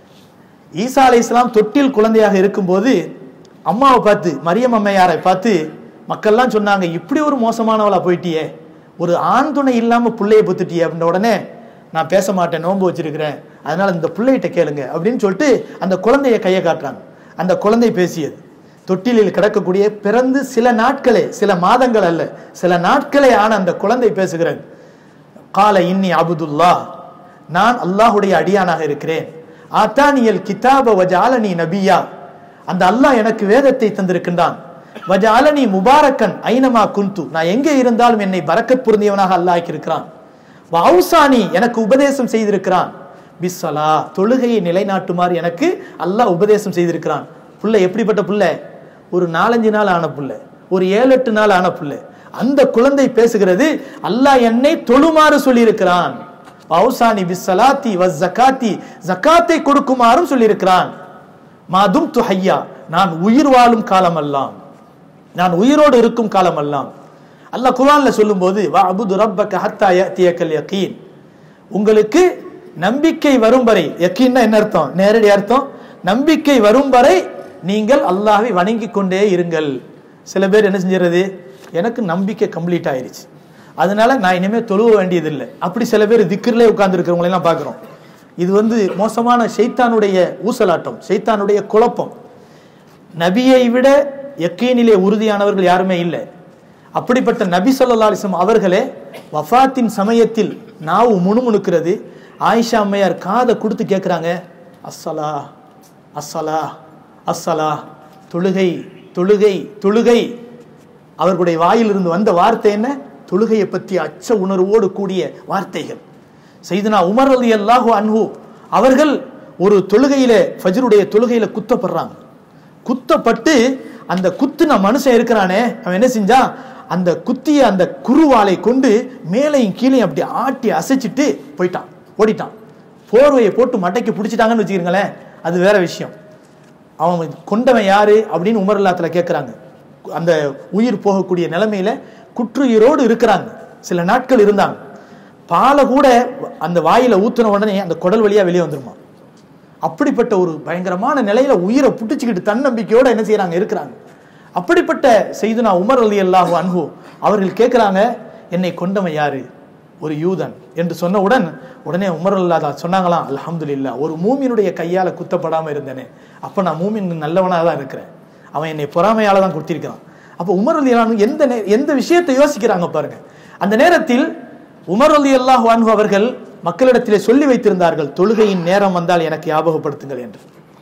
ஈசா அலை இஸ்லாம் தொட்டில் குழந்தையாக இருக்கும்போது அம்மாவை பார்த்து மரியம் அம்மையாரை பார்த்து மக்கள்லாம் சொன்னாங்க இப்படி ஒரு மோசமானவளா போயிட்டியே ஒரு ஆண் துணை இல்லாம பிள்ளைய புத்துட்டியே அப்படின்ற உடனே நான் பேச மாட்டேன் நோன்பு வச்சிருக்கிறேன் அதனால இந்த பிள்ளைகிட்ட கேளுங்க அப்படின்னு சொல்லிட்டு அந்த குழந்தைய கையை காட்டுறாங்க அந்த குழந்தை பேசியது தொட்டிலில் கிடக்கக்கூடிய பிறந்து சில நாட்களே சில மாதங்கள் அல்ல சில நாட்களே ஆன அந்த குழந்தை பேசுகிறது கால இன்னி அபுதுல்லா நான் அல்லாஹுடைய அடியானாக இருக்கிறேன் ஆத்தானியல் கிதாப வஜாலனி நபியா அந்த அல்லாஹ் எனக்கு வேதத்தை தந்திருக்கின்றான் வஜாலனி முபாரக்கன் ஐனமா குந்து நான் எங்கே இருந்தாலும் என்னை பரக்கத் பொருந்தியவனாக அல்லாஹ் ஆக்கியிருக்கிறான் வவுசானி எனக்கு உபதேசம் செய்திருக்கிறான் பிஸ்ஸலா தொழுகையை நிலைநாட்டுமாறு எனக்கு அல்லாஹ் உபதேசம் செய்திருக்கிறான் புள்ள எப்படிப்பட்ட புள்ள ஒரு நாலஞ்சு நாள் ஆன புள்ள ஒரு ஏழு எட்டு நாள் ஆன புள்ள அந்த குழந்தை பேசுகிறது அல்லாஹ் என்னை தொழுமாறு சொல்லியிருக்கிறான் பவுசானி பிஸ்ஸலாத்தி வஸ் ஜகாத்தி ஜகாத்தை கொடுக்குமாறும் சொல்லியிருக்கிறான் மாதும் துஹையா நான் உயிர் வாழும் காலமெல்லாம் நான் உயிரோடு இருக்கும் காலமெல்லாம் அல்லாஹ் குர்ஆன்ல சொல்லும்போது வா அபுது ரப்பக ஹத்தா யத்தியக்கல் யகீன் உங்களுக்கு நம்பிக்கை வரும் வரை யக்கீன்னா என்ன அர்த்தம் நேரடி அர்த்தம் நம்பிக்கை வரும் வரை நீங்கள் அல்லாஹ்வை வணங்கி கொண்டே இருங்கள் சில பேர் என்ன செஞ்சிருது எனக்கு நம்பிக்கை கம்ப்ளீட் ஆயிருச்சு அதனால நான் இனிமே தொழுவ வேண்டியதில்லை அப்படி சில பேர் திக்கிரிலே உட்கார்ந்து இருக்கிறவங்களெல்லாம் பார்க்குறோம் இது வந்து மோசமான ஷைத்தானுடைய ஊசலாட்டம் ஷைத்தானுடைய குழப்பம் நபியை விட யக்கீனிலே உறுதியானவர்கள் யாருமே இல்லை அப்படிப்பட்ட நபி ஸல்லல்லாஹு அலைஹி வஸல்லம் அவர்களே வஃபாத்தின் சமயத்தில் நாவு முணுமுணுக்கிறது ஆயிஷா அம்மையார் காதை கொடுத்து கேட்குறாங்க அஸ்ஸலா அஸ்ஸலா அஸ்ஸலா தொழுகை தொழுகை தொழுகை அவர்களுடைய வாயிலிருந்து வந்த வார்த்தை என்ன தொழுகையை பற்றி அச்ச உணர்வோடு கூடிய வார்த்தைகள் செய்தனா உமர் அலி அல்லாஹு அன்ஹு அவர்கள் ஒரு தொழுகையில ஃபஜ்ருடைய தொழுகையில குத்தப்படுறாங்க குத்தப்பட்டு அந்த குத்துன மனுஷன் இருக்கிறானே அவன் என்ன செஞ்சான் அந்த குத்திய அந்த குருவாலை கொண்டு மேலையும் கீழையும் அப்படி ஆட்டி அசைச்சிட்டு போயிட்டான் ஓடிட்டான் போர்வையை போட்டு மட்டைக்கு பிடிச்சிட்டாங்கன்னு வச்சுக்கிறீங்களேன் அது வேற விஷயம் அவன் கொண்டவன் யாரு அப்படின்னு உமர் அல்லாத்துல கேட்குறாங்க அந்த உயிர் போகக்கூடிய நிலைமையில குற்றுயிரோடு இருக்கிறாங்க சில நாட்கள் இருந்தாங்க பாலை கூட அந்த வாயில ஊத்துன உடனே அந்த குடல் வழியா வெளியே வந்துருமா அப்படிப்பட்ட ஒரு பயங்கரமான நிலையில உயிரை புட்டிச்சுக்கிட்டு தன்னம்பிக்கையோட என்ன செய்யறாங்க இருக்கிறாங்க அப்படிப்பட்ட செய்துனா உமர் அலி அல்லாஹு அன்ஹு அவர்கள் கேட்குறாங்க என்னை கொண்டவன் யாரு ஒரு யூதன் என்று சொன்னவுடன் உடனே உமர் அல்லா சொன்னாங்களாம் அல்ஹம்துலில்லா ஒரு மூமினுடைய கையால குத்தப்படாம இருந்தேனே அப்ப நான் மூமின் நல்லவனா தான் இருக்கிறேன் அவன் என்னை பொறாமையால தான் கொடுத்திருக்கிறான் அப்போ உமர் அலி அல்லாஹ் எந்த நே- எந்த விஷயத்தை யோசிக்கிறாங்க பாருங்க அந்த நேரத்தில் உமர் அலி அல்லாஹு அன்ஹு அவர்கள் மக்களிடத்திலே சொல்லி வைத்திருந்தார்கள் தொழுகையின் நேரம் வந்தால் எனக்கு ஞாபகப்படுத்துங்கள் என்று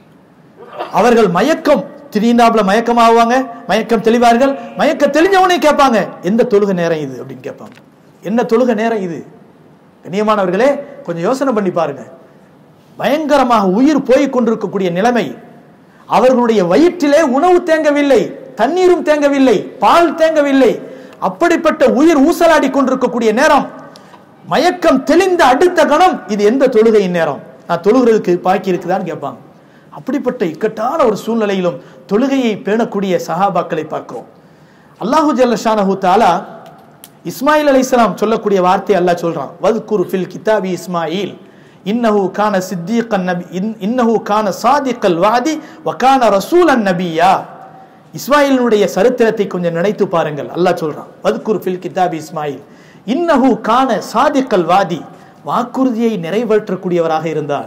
அவர்கள் மயக்கம் திடீர்னாப்புல மயக்கம் ஆவாங்க மயக்கம் தெளிவார்கள் மயக்க தெளிஞ்சவனே கேட்பாங்க எந்த தொழுகை நேரம் இது அப்படின்னு கேட்பாங்க என்ன தொழுகை நேரம் இது கண்ணியமானவர்களே கொஞ்சம் யோசனை பண்ணி பாருங்க பயங்கரமாக உயிர் போய் கொண்டிருக்கக்கூடிய நிலைமை அவர்களுடைய வயிற்றிலே உணவு தேங்கவில்லை தண்ணீரும் தேங்கவில்லை பால் தேங்கவில்லை அப்படிப்பட்ட உயிர் ஊசலாடி கொண்டிருக்கக்கூடிய நேரம் மயக்கம் தெளிந்த அடுத்த கணம் இது எந்த தொழுகையின் நேரம் நான் தொழுகிறதுக்கு பாக்கி இருக்குதான்னு கேட்பாங்க அப்படிப்பட்ட இக்கட்டான ஒரு சூழ்நிலையிலும் தொழுகையை பேணக்கூடிய சஹாபாக்களை பார்க்கிறோம் அல்லாஹு ஜல்லஷானஹு தாலா இஸ்மாயில் அலைஹிஸ்ஸலாம் சொல்லக்கூடிய வார்த்தை அல்லாஹ் சொல்றான் வத்குரு ஃபில் கிதாபி இஸ்மாயில் இன்னஹு கான சித்தீகன் நபி இன்- இன்னஹு கான சாதிக்கல் வாதி வகான ரசூலன் நபியா இஸ்மாயிலினுடைய சரித்திரத்தை கொஞ்சம் நினைத்து பாருங்கள் அல்லாஹ் சொல்றான் வத்குரு ஃபில் கிதாபி இஸ்மாயில் இன்னஹு கான சாதிக்கல் வாதி வாக்குறுதியை நிறைவேற்றக்கூடியவராக இருந்தார்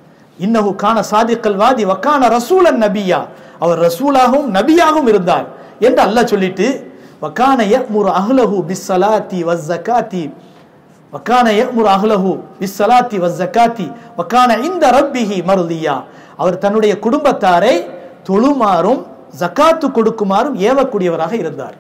இன்னஹு கான சாதிக்கல் வாதி வக்கான ரசூலன் நபியா அவர் ரசூலாகவும் நபியாகவும் இருந்தார் என்று அல்லாஹ் சொல்லிட்டு வக்கான யமுரு அஹ்லஹு பிஸ்ஸலாத்தி வஸ்ஸகாத்தி வக்கான யமுரு அஹ்லஹு பிஸ்ஸலாத்தி வஸ்ஸகாத்தி வக்கான இந்த ரப்பிஹி மருதியா அவர் தன்னுடைய குடும்பத்தாரை தொழுமாறும் ஜகாத்து கொடுக்குமாறும் ஏவக்கூடியவராக இருந்தார்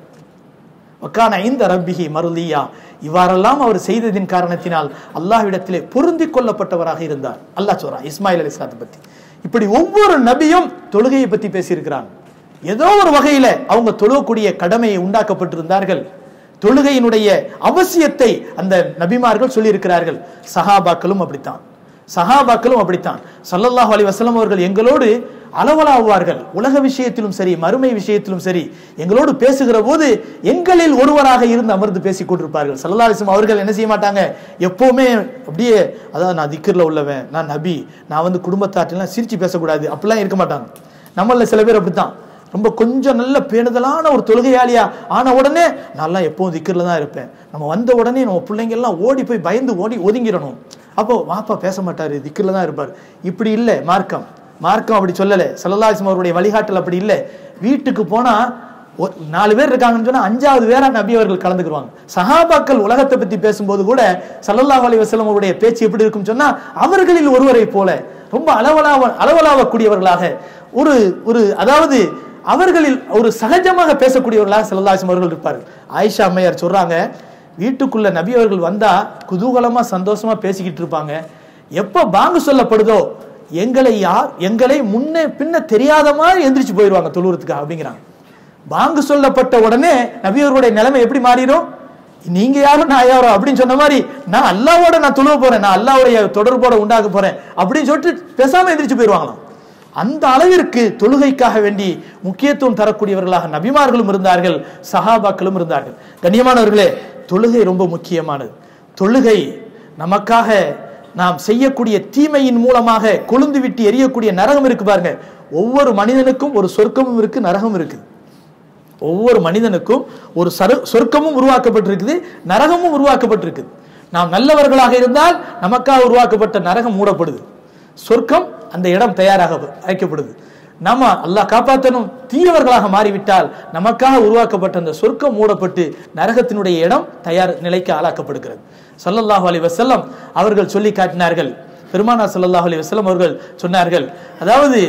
வக்கான இந்த ரப்பிஹி மருதியா இவ்வாறெல்லாம் அவர் செய்ததின் காரணத்தினால் அல்லாஹ்விடத்திலே பொருந்தி கொள்ளப்பட்டவராக இருந்தார் அல்லாஹ் சொல்றான் இஸ்மாயில் அலிஸ்லாத்தை பத்தி இப்படி ஒவ்வொரு நபியும் தொழுகையை பத்தி பேசியிருக்கிறாங்க ஏதோ ஒரு வகையில அவங்க தொழுவக்கூடிய கடமையை உண்டாக்கப்பட்டிருந்தார்கள் தொழுகையினுடைய அவசியத்தை அந்த நபிமார்கள் சொல்லியிருக்கிறார்கள் சஹாபாக்களும் அப்படித்தான் சஹாபாக்களும் அப்படித்தான் ஸல்லல்லாஹு அலைஹி வஸல்லம் அவர்கள் எங்களோடு அளவலாகுவார்கள் உலக விஷயத்திலும் சரி மறுமை விஷயத்திலும் சரி எங்களோடு பேசுகிற போது எங்களில் ஒருவராக இருந்து அமர்ந்து பேசிக் கொண்டிருப்பார்கள் ஸல்லல்லாஹு அலைஹி வஸல்லம் அவர்கள் என்ன செய்ய மாட்டாங்க எப்பவுமே அப்படியே அதான் நான் திக்கர்ல உள்ளவன் நான் நபி நான் வந்து குடும்பத்தாட்டெல்லாம் சிரிச்சு பேசக்கூடாது அப்படிலாம் இருக்க மாட்டாங்க நம்மள சில பேர் அப்படித்தான் ரொம்ப கொஞ்சம் நல்ல பேணுதலான ஒரு தொழுகையாளியா ஆன உடனே நான்லாம் எப்பவும் திக்கர்ல தான் இருப்பேன் நம்ம வந்த உடனே நம்ம பிள்ளைங்க எல்லாம் ஓடி போய் பயந்து ஓடி ஒதுங்கிடணும் அப்போ வாப்பா பேச மாட்டாரு திக்கர்ல தான் இருப்பார் இப்படி இல்லை மார்க்கம் மார்க்கம் அப்படி சொல்லலை சல்லல்லாஹிஸ்லம் அவருடைய வழிகாட்டல் அப்படி இல்லை வீட்டுக்கு போனா ஒரு- நாலு பேர் இருக்காங்கன்னு சொன்னா அஞ்சாவது பேரா நபி அவர்கள் கலந்துக்குவாங்க சஹாபாக்கள் உலகத்தை பத்தி பேசும்போது கூட சல்லல்லாஹு அலைஹி வஸல்லம் அவருடைய பேச்சு எப்படி இருக்கும் சொன்னா அவர்களில் ஒருவரை போல ரொம்ப அளவலாவ அளவலாவக்கூடியவர்களாக ஒரு ஒரு அதாவது அவர்களில் ஒரு சகஜமாக பேசக்கூடியவர்களாக சல்லல்லாஹு அவர்கள் இருப்பார்கள் ஆயிஷா அம்மையார் சொல்றாங்க வீட்டுக்குள்ள நபி அவர்கள் வந்தா குதூகலமா சந்தோஷமா பேசிக்கிட்டு இருப்பாங்க எப்ப பாங்கு சொல்லப்படுதோ எங்களை யார் எங்களை முன்னே பின்ன தெரியாத மாதிரி எந்திரிச்சு போயிடுவாங்க தொழுவுறதுக்கு அப்படிங்கிறாங்க பாங்கு சொல்லப்பட்ட உடனே நபியவர்களுடைய நிலைமை எப்படி மாறிடும் நீங்க யாரும் நான் யாரோ அப்படின்னு சொன்ன மாதிரி நான் அல்லாவோட நான் தொழுவ போறேன் நான் அல்லாவுடைய தொடர்போட உண்டாக்க போறேன் அப்படின்னு சொல்லிட்டு பேசாம எந்திரிச்சு போயிடுவாங்களாம் அந்த அளவிற்கு தொழுகைக்காக வேண்டி முக்கியத்துவம் தரக்கூடியவர்களாக நபிமார்களும் இருந்தார்கள் சஹாபாக்களும் இருந்தார்கள் கண்ணியமானவர்களே தொழுகை ரொம்ப முக்கியமானது தொழுகை நமக்காக நாம் செய்யக்கூடிய தீமையின் மூலமாக கொழுந்து விட்டு எரியக்கூடிய நரகம் இருக்கு பாருங்க ஒவ்வொரு மனிதனுக்கும் ஒரு சொர்க்கமும் இருக்கு நரகம் இருக்குது ஒவ்வொரு மனிதனுக்கும் ஒரு சரு சொர்க்கமும் உருவாக்கப்பட்டிருக்குது நரகமும் உருவாக்கப்பட்டிருக்குது நாம் நல்லவர்களாக இருந்தால் நமக்காக உருவாக்கப்பட்ட நரகம் மூடப்படுது சொர்க்கம் அந்த இடம் தயாராக வைக்கப்படுது நாம அல்லாஹ் காப்பாற்றணும் தீயவர்களாக மாறிவிட்டால் நமக்காக உருவாக்கப்பட்ட அந்த சொர்க்கம் மூடப்பட்டு நரகத்தினுடைய இடம் தயார் நிலைக்கு ஆளாக்கப்படுகிறது ஸல்லல்லாஹு அலைஹி வஸல்லம் அவர்கள் சொல்லி காட்டினார்கள் பெருமானா ஸல்லல்லாஹு அலைஹி வஸல்லம் அவர்கள் சொன்னார்கள் அதாவது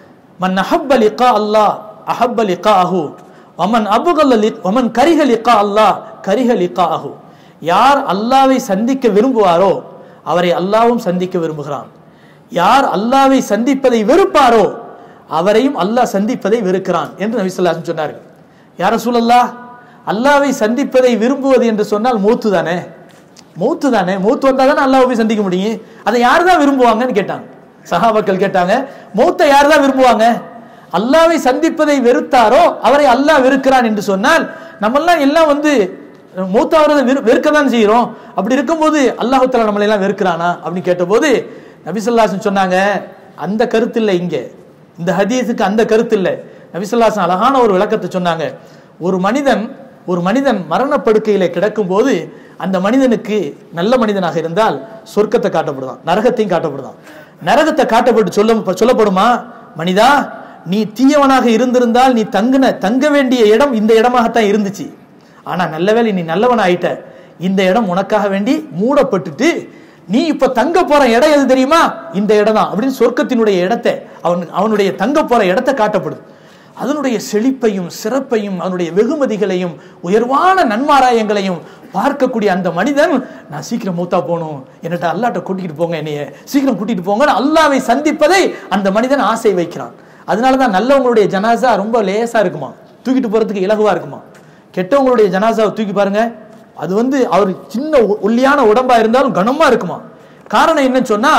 மன் அஹப்ப லிகா அல்லாஹ் அஹப்ப லிகாஹு வமன் அபுகல்ல லி- வமன் கரிஹ லிகா அல்லாஹ் கரிஹ லிகாஹு யார் அல்லாவை சந்திக்க விரும்புவாரோ அவரை அல்லாவும் சந்திக்க விரும்புகிறான் யார் அல்லாவை சந்திப்பதை வெறுப்பாரோ அவரையும் அல்லாஹ் சந்திப்பதை வெறுக்கிறான் என்று நபி ஸல்லல்லாஹு அலைஹி வஸல்லம் சொன்னார்கள் யார் ரசூலல்லாஹ் அல்லாவை சந்திப்பதை விரும்புவது என்று சொன்னால் மூத்து தானே மௌத்து தானே மௌத்து வந்தா தானே அல்லாஹ் போய் சந்திக்க முடியும் அதை யார் தான் விரும்புவாங்கன்னு கேட்டாங்க சஹாபாக்கள் கேட்டாங்க மௌத்தை யார் தான் விரும்புவாங்க அல்லாவை சந்திப்பதை வெறுத்தாரோ அவரை அல்லாஹ் வெறுக்கிறான் என்று சொன்னால் நம்மெல்லாம் எல்லாம் வந்து மூத்தாவதை வெறுக்க தான் செய்கிறோம் அப்படி இருக்கும்போது அல்லாஹு தஆலா நம்மளை எல்லாம் வெறுக்கிறானா அப்படின்னு கேட்டபோது நபிசல்லாசன் சொன்னாங்க அந்த கருத்து இல்லை இங்க இந்த ஹதீஸுக்கு அந்த கருத்து இல்லை நபிசல்லாசன் அழகான ஒரு விளக்கத்தை சொன்னாங்க ஒரு மனிதன் ஒரு மனிதன் மரணப்படுக்கையில கிடக்கும் போது அந்த மனிதனுக்கு நல்ல மனிதனாக இருந்தால் சொர்க்கத்தை காட்டப்படுதான் நரகத்தையும் காட்டப்படுதான் நரகத்தை காட்டப்பட்டு சொல்ல சொல்லப்படுமா மனிதா நீ தீயவனாக இருந்திருந்தால் நீ தங்குன தங்க வேண்டிய இடம் இந்த இடமாகத்தான் இருந்துச்சு ஆனா நல்ல வேளை நீ நல்லவன் ஆயிட்ட இந்த இடம் உனக்காக வேண்டி மூடப்பட்டுட்டு நீ இப்ப தங்க போற இடம் எது தெரியுமா இந்த இடம் தான் அப்படின்னு சொர்க்கத்தினுடைய இடத்தை அவன் அவனுடைய தங்க போற இடத்தை காட்டப்படுது அதனுடைய செழிப்பையும் சிறப்பையும் அதனுடைய வெகுமதிகளையும் உயர்வான நன்மாராயங்களையும் பார்க்கக்கூடிய அந்த மனிதன் நான் சீக்கிரம் மூத்தா போகணும் என்னட்ட அல்லாட்ட கூட்டிட்டு போங்க என்னைய சீக்கிரம் கூட்டிட்டு போங்க அல்லாவை சந்திப்பதை அந்த மனிதன் ஆசை வைக்கிறான் அதனாலதான் நல்லவங்களுடைய ஜனாசா ரொம்ப லேசா இருக்குமா தூக்கிட்டு போறதுக்கு இலகுவா இருக்குமா கெட்டவங்களுடைய ஜனாசாவை தூக்கி பாருங்க அது வந்து அவர் சின்ன ஒ- ஒல்லியான உடம்பா இருந்தாலும் கனமா இருக்குமா காரணம் என்னன்னு சொன்னா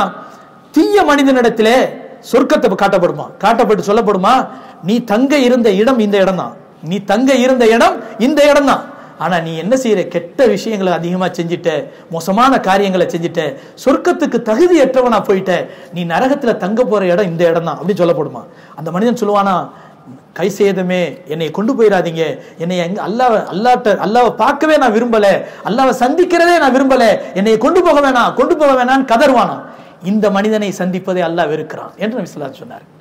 தீய மனிதனிடத்திலே சொர்க்கத்தை காட்டப்படுமா காட்டப்பட்டு சொல்லப்படுமா நீ தங்க இருந்த இடம் இந்த இடம் தான் நீ தங்க இருந்த இடம் இந்த இடம் தான் ஆனா நீ என்ன செய்யற கெட்ட விஷயங்களை அதிகமா செஞ்சிட்ட மோசமான காரியங்களை செஞ்சிட்ட சொர்க்கத்துக்கு தகுதியற்றவனா போயிட்ட நீ நரகத்துல தங்க போற இடம் இந்த இடம் தான் அப்படின்னு சொல்லப்படுமா அந்த மனிதன் சொல்லுவானா கை சேதமே என்னை கொண்டு போயிடாதீங்க என்னை எங்க அல்லாஹ் அல்லாட்ட அல்லாவை பார்க்கவே நான் விரும்பல அல்லாவை சந்திக்கிறதே நான் விரும்பல என்னை கொண்டு போக வேணாம் கொண்டு போக வேணாம்னு கதறுவானா இந்த மனிதனை சந்திப்பதை அல்லாஹ் வெறுக்கிறான் என்று நபி ஸல்லல்லாஹு அலைஹி சொன்னார்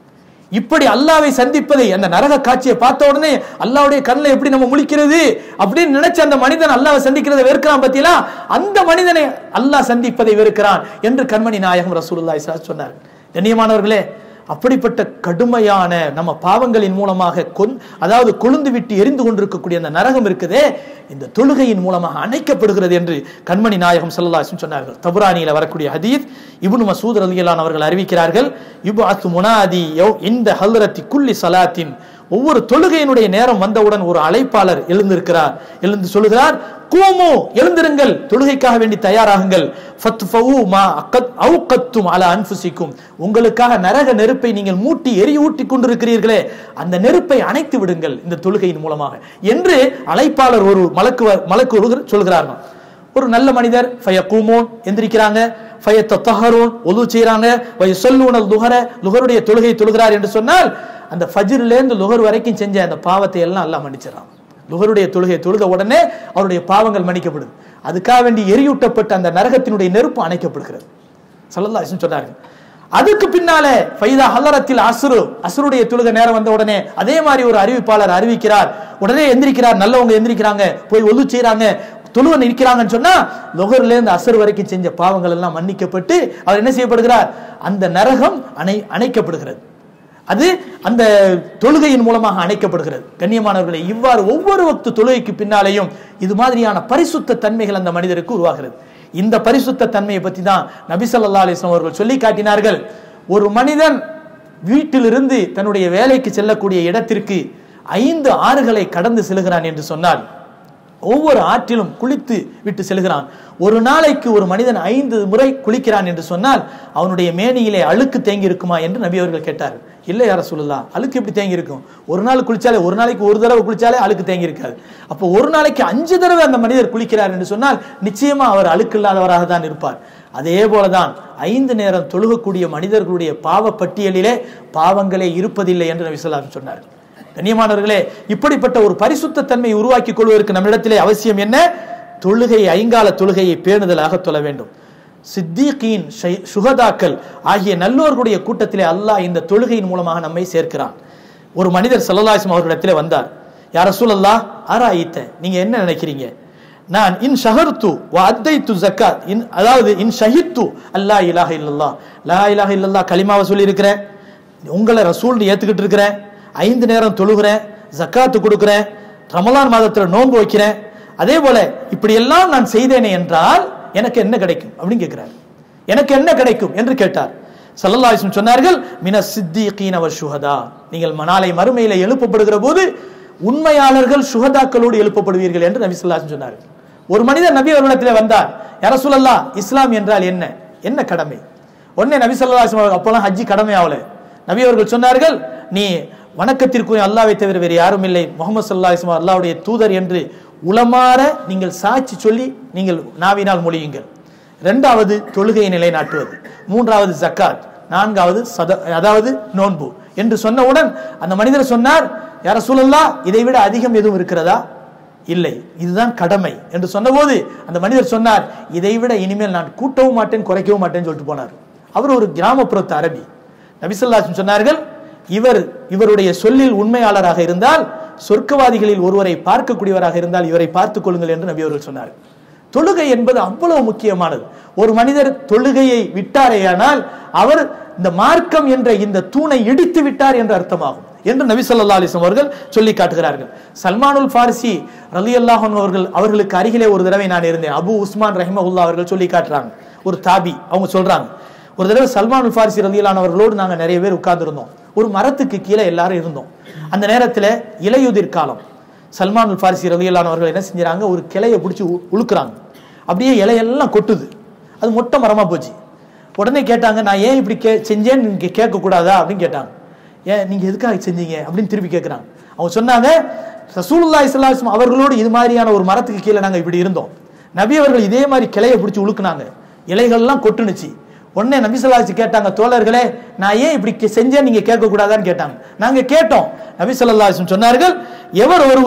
இப்படி அல்லாவை சந்திப்பதை அந்த நரக காட்சியை பார்த்த உடனே அல்லாவுடைய கண்ணில் எப்படி நம்ம முழிக்கிறது அப்படின்னு நினைச்ச அந்த மனிதன் அல்லாவை சந்திக்கிறதை வெறுக்கிறான் பத்தியா அந்த மனிதனை அல்லாஹ் சந்திப்பதை வெறுக்கிறான் என்று கண்மணி நாயகம் ரசூலுல்லாஹி ஸல்லல்லாஹு அலைஹி சொன்னார் கண்ணியமானவர்களே அப்படிப்பட்ட கடுமையான நம்ம பாவங்களின் மூலமாக கொன் அதாவது கொழுந்து விட்டு எரிந்து கொண்டிருக்கக்கூடிய அந்த நரகம் இருக்குதே இந்த தொழுகையின் மூலமாக அணைக்கப்படுகிறது என்று கண்மணி நாயகம் ஸல்லல்லாஹு அலைஹி வஸல்லம் சொன்னார்கள் தபுரானியில் வரக்கூடிய ஹதீஸ் இப்னு மசூத் ரலியல்லாஹு அவர்கள் அறிவிக்கிறார்கள் இபு அத்து முனாதி யௌ இந்த ஹல்ரத்தி குல்லி சலாத்தின் ஒவ்வொரு தொழுகையினுடைய நேரம் வந்தவுடன் ஒரு அழைப்பாளர் எழுந்திருக்கிறார் எழுந்து சொல்லுகிறார் கூமு எழுந்திருங்கள் தொழுகைக்காக வேண்டி தயாராகுங்கள் ஃபத்ஃபவு மா அக்கத் அவுகத்தும் அல அன்ஃபுசிக்கும் உங்களுக்காக நரக நெருப்பை நீங்கள் மூட்டி எரியூட்டி கொண்டிருக்கிறீர்களே அந்த நெருப்பை அணைத்து விடுங்கள் இந்த தொழுகையின் மூலமாக என்று அழைப்பாளர் ஒரு மலக்கு மலக்கு ஒரு சொல்கிறார்கள் ஒரு நல்ல மனிதர் ஃபய கூமோன் எந்திரிக்கிறாங்க ஃபய தத்தஹரோன் ஒலு செய்றாங்க வய சொல்லூனல் லுகர லுகருடைய தொழுகை தொழுகிறார் என்று சொன்னால் அந்த ஃபஜ்ரிலேருந்து லுகர் வரைக்கும் செஞ்ச அந்த பாவத்தை எல்லாம் அல்லாஹ் மன்னிச்சிடறான் லுகருடைய தொழுகை தொழுத உடனே அவருடைய பாவங்கள் மன்னிக்கப்படுது அதுக்காக வேண்டி எரியூட்டப்பட்ட அந்த நரகத்தினுடைய நெருப்பு அணைக்கப்படுகிறது சல்லல்லா அலிஸ்லம் சொன்னார்கள் அதுக்கு பின்னாலே ஃபைதா ஹல்லரத்தில் அசுரு அசுருடைய தொழுகை நேரம் வந்த உடனே அதே மாதிரி ஒரு அறிவிப்பாளர் அறிவிக்கிறார் உடனே எந்திரிக்கிறார் நல்லவங்க எந்திரிக்கிறாங்க போய் ஒலு செய்றாங்க தொழுவன் இருக்கிறாங்கன்னு சொன்னா லொகர்ல இருந்து அசர் வரைக்கும் செஞ்ச பாவங்கள் எல்லாம் மன்னிக்கப்பட்டு அவர் என்ன செய்யப்படுகிறார் அந்த நரகம் அணை அணைக்கப்படுகிறது அது அந்த தொழுகையின் மூலமாக அணைக்கப்படுகிறது கண்ணியமானவர்களை இவ்வாறு ஒவ்வொரு வக்து தொழுகைக்கு பின்னாலேயும் இது மாதிரியான பரிசுத்த தன்மைகள் அந்த மனிதருக்கு உருவாகிறது இந்த பரிசுத்த தன்மையை பற்றி தான் நபி ஸல்லல்லாஹு அலைஹி வஸல்லம் அவர்கள் சொல்லி காட்டினார்கள் ஒரு மனிதன் வீட்டிலிருந்து தன்னுடைய வேலைக்கு செல்லக்கூடிய இடத்திற்கு ஐந்து ஆறுகளை கடந்து செல்கிறான் என்று சொன்னால் ஒவ்வொரு ஆற்றிலும் குளித்து விட்டு செல்கிறான் ஒரு நாளைக்கு ஒரு மனிதன் ஐந்து முறை குளிக்கிறான் என்று சொன்னால் அவனுடைய மேனியிலே அழுக்கு தேங்கி இருக்குமா என்று நபி அவர்கள் கேட்டார் இல்லை யார சொல்லலாம் அழுக்கு எப்படி தேங்கி இருக்கும் ஒரு நாள் குளிச்சாலே ஒரு நாளைக்கு ஒரு தடவை குளிச்சாலே அழுக்கு தேங்கி இருக்காது அப்போ ஒரு நாளைக்கு அஞ்சு தடவை அந்த மனிதர் குளிக்கிறார் என்று சொன்னால் நிச்சயமா அவர் அழுக்கு இல்லாதவராக தான் இருப்பார் அதே போலதான் ஐந்து நேரம் தொழுகக்கூடிய மனிதர்களுடைய பாவ பட்டியலிலே பாவங்களே இருப்பதில்லை என்று நபி ஸல்லல்லாஹு அலைஹி வஸல்லம் சொன்னார் கண்ணியமானவர்களே இப்படிப்பட்ட ஒரு பரிசுத்த தன்மை உருவாக்கி கொள்வதற்கு நம்மிடத்திலே அவசியம் என்ன தொழுகை ஐங்கால தொழுகையை பேணுதலாக தொழ வேண்டும் சித்தீகீன் ஷை- சுகதாக்கள் ஆகிய நல்லோர்களுடைய கூட்டத்திலே அல்லாஹ் இந்த தொழுகையின் மூலமாக நம்மை சேர்க்கிறான் ஒரு மனிதர் சல்லல்லாஹிஸ்லம் அவர்களிடத்திலே வந்தார் யார சூழல்லா ஆராயித்த நீங்க என்ன நினைக்கிறீங்க நான் இன் ஷஹர்து வ அத்தைத்து ஜக்காத் இன் அதாவது இன் ஷஹித்து அல்லா இலாஹ இல்லல்லா லா இலாஹ இல்லல்லா கலிமாவை சொல்லி இருக்கிறேன் உங்களை ரசூல்னு ஏத்துக்கிட்டு இருக்கிறேன் ஐந்து நேரம் தொழுகிறேன் ஜக்காத்து கொடுக்கிறேன் ரமலான் மாதத்துல நோன்பு வைக்கிறேன் அதே போல இப்படி எல்லாம் நான் செய்தேனே என்றால் எனக்கு என்ன கிடைக்கும் அப்படின்னு கேட்கிறார் எனக்கு என்ன கிடைக்கும் என்று கேட்டார் ஸல்லல்லாஹு அலைஹி வஸல்லம் சொன்னார்கள் மின சித்தீகீன வ ஷுஹதா நீங்கள் நாளை மறுமையில எழுப்பப்படுகிற போது உண்மையாளர்கள் சுகதாக்களோடு எழுப்பப்படுவீர்கள் என்று நபி ஸல்லல்லாஹு அலைஹி வஸல்லம் சொன்னார்கள் ஒரு மனிதர் நபி அவர்களிடத்திலே வந்தார் யா ரசூலல்லாஹ் இஸ்லாம் என்றால் என்ன என்ன கடமை உடனே நபி ஸல்லல்லாஹு அலைஹி வஸல்லம் அப்போலாம் ஹஜ்ஜி கடமை ஆகல நபி அவர்கள் சொன்னார்கள் நீ வணக்கத்திற்குரிய அல்லாவை தவிர வேறு யாரும் இல்லை முகமது ஸல்லல்லாஹு அலைஹி வஸல்லம் அல்லாஹ்வுடைய தூதர் என்று உளமாற நீங்கள் சாட்சி சொல்லி நீங்கள் நாவினால் மொழியுங்கள் இரண்டாவது தொழுகையை நிலைநாட்டுவது மூன்றாவது ஜக்காத் நான்காவது சத அதாவது நோன்பு என்று சொன்னவுடன் அந்த மனிதர் சொன்னார் யார சூழல்லா இதை விட அதிகம் எதுவும் இருக்கிறதா இல்லை இதுதான் கடமை என்று சொன்னபோது அந்த மனிதர் சொன்னார் இதை விட இனிமேல் நான் கூட்டவும் மாட்டேன் குறைக்கவும் மாட்டேன்னு சொல்லிட்டு போனார் அவர் ஒரு கிராமப்புறத்து அரபி நபிசல்லாசன் சொன்னார்கள் இவர் இவருடைய சொல்லில் உண்மையாளராக இருந்தால் சொர்க்கவாதிகளில் ஒருவரை பார்க்கக்கூடியவராக இருந்தால் இவரை பார்த்துக் கொள்ளுங்கள் என்று நபி அவர்கள் சொன்னார் தொழுகை என்பது அவ்வளவு முக்கியமானது ஒரு மனிதர் தொழுகையை விட்டாரேயானால் அவர் இந்த மார்க்கம் என்ற இந்த தூணை இடித்து விட்டார் என்று அர்த்தமாகும் என்று நபி ஸல்லல்லாஹு அலைஹி வஸல்லம் அவர்கள் சொல்லி காட்டுகிறார்கள் சல்மானுல் ஃபாரிசி ரலியல்லாஹு அன்ஹு அவர்கள் அவர்களுக்கு அருகிலே ஒரு தடவை நான் இருந்தேன் அபு உஸ்மான் ரஹிமஹுல்லா அவர்கள் சொல்லி காட்டுறாங்க ஒரு தாபி அவங்க சொல்றாங்க ஒரு தடவை சல்மானுல் ஃபாரிசி ரலியல்லாஹு அவர்களோடு நாங்க நிறைய பேர் உட்கார்ந்திருந்தோம் ஒரு மரத்துக்கு கீழே எல்லாரும் இருந்தோம் அந்த நேரத்தில் இலையுதிர் காலம் சல்மானுல் ஃபாரிசி ரலியல்லாஹு அவர்கள் என்ன செஞ்சுறாங்க ஒரு கிளையை பிடிச்சி உ- உழுக்குறாங்க அப்படியே இலையெல்லாம் கொட்டுது அது மொட்டை மரமா போச்சு உடனே கேட்டாங்க நான் ஏன் இப்படி கே செஞ்சேன்னு நீங்க கேட்கக்கூடாதா அப்படின்னு கேட்டாங்க ஏன் நீங்க எதுக்காக செஞ்சீங்க அப்படின்னு திருப்பி கேட்குறாங்க அவங்க சொன்னாங்க ரசூலுல்லாஹி ஸல்லல்லாஹு அலைஹி வஸல்லம் அவர்களோடு இது மாதிரியான ஒரு மரத்துக்கு கீழே நாங்க இப்படி இருந்தோம் நபி அவர்கள் இதே மாதிரி கிளையை பிடிச்சி உழுக்குனாங்க இலைகள்லாம் கொட்டுனுச்சு உடனே நபி ஸல்லல்லாஹு அலைஹி வஸல்லம் கேட்டாங்க தோழர்களே நான் ஏன் இப்படி கே- செஞ்சேன் நீங்க கேட்கக்கூடாதான்னு கேட்டாங்க நாங்க கேட்டோம் நபி ஸல்லல்லாஹு அலைஹி வஸல்லம் சொன்னார்கள் எவர் ஒருவர்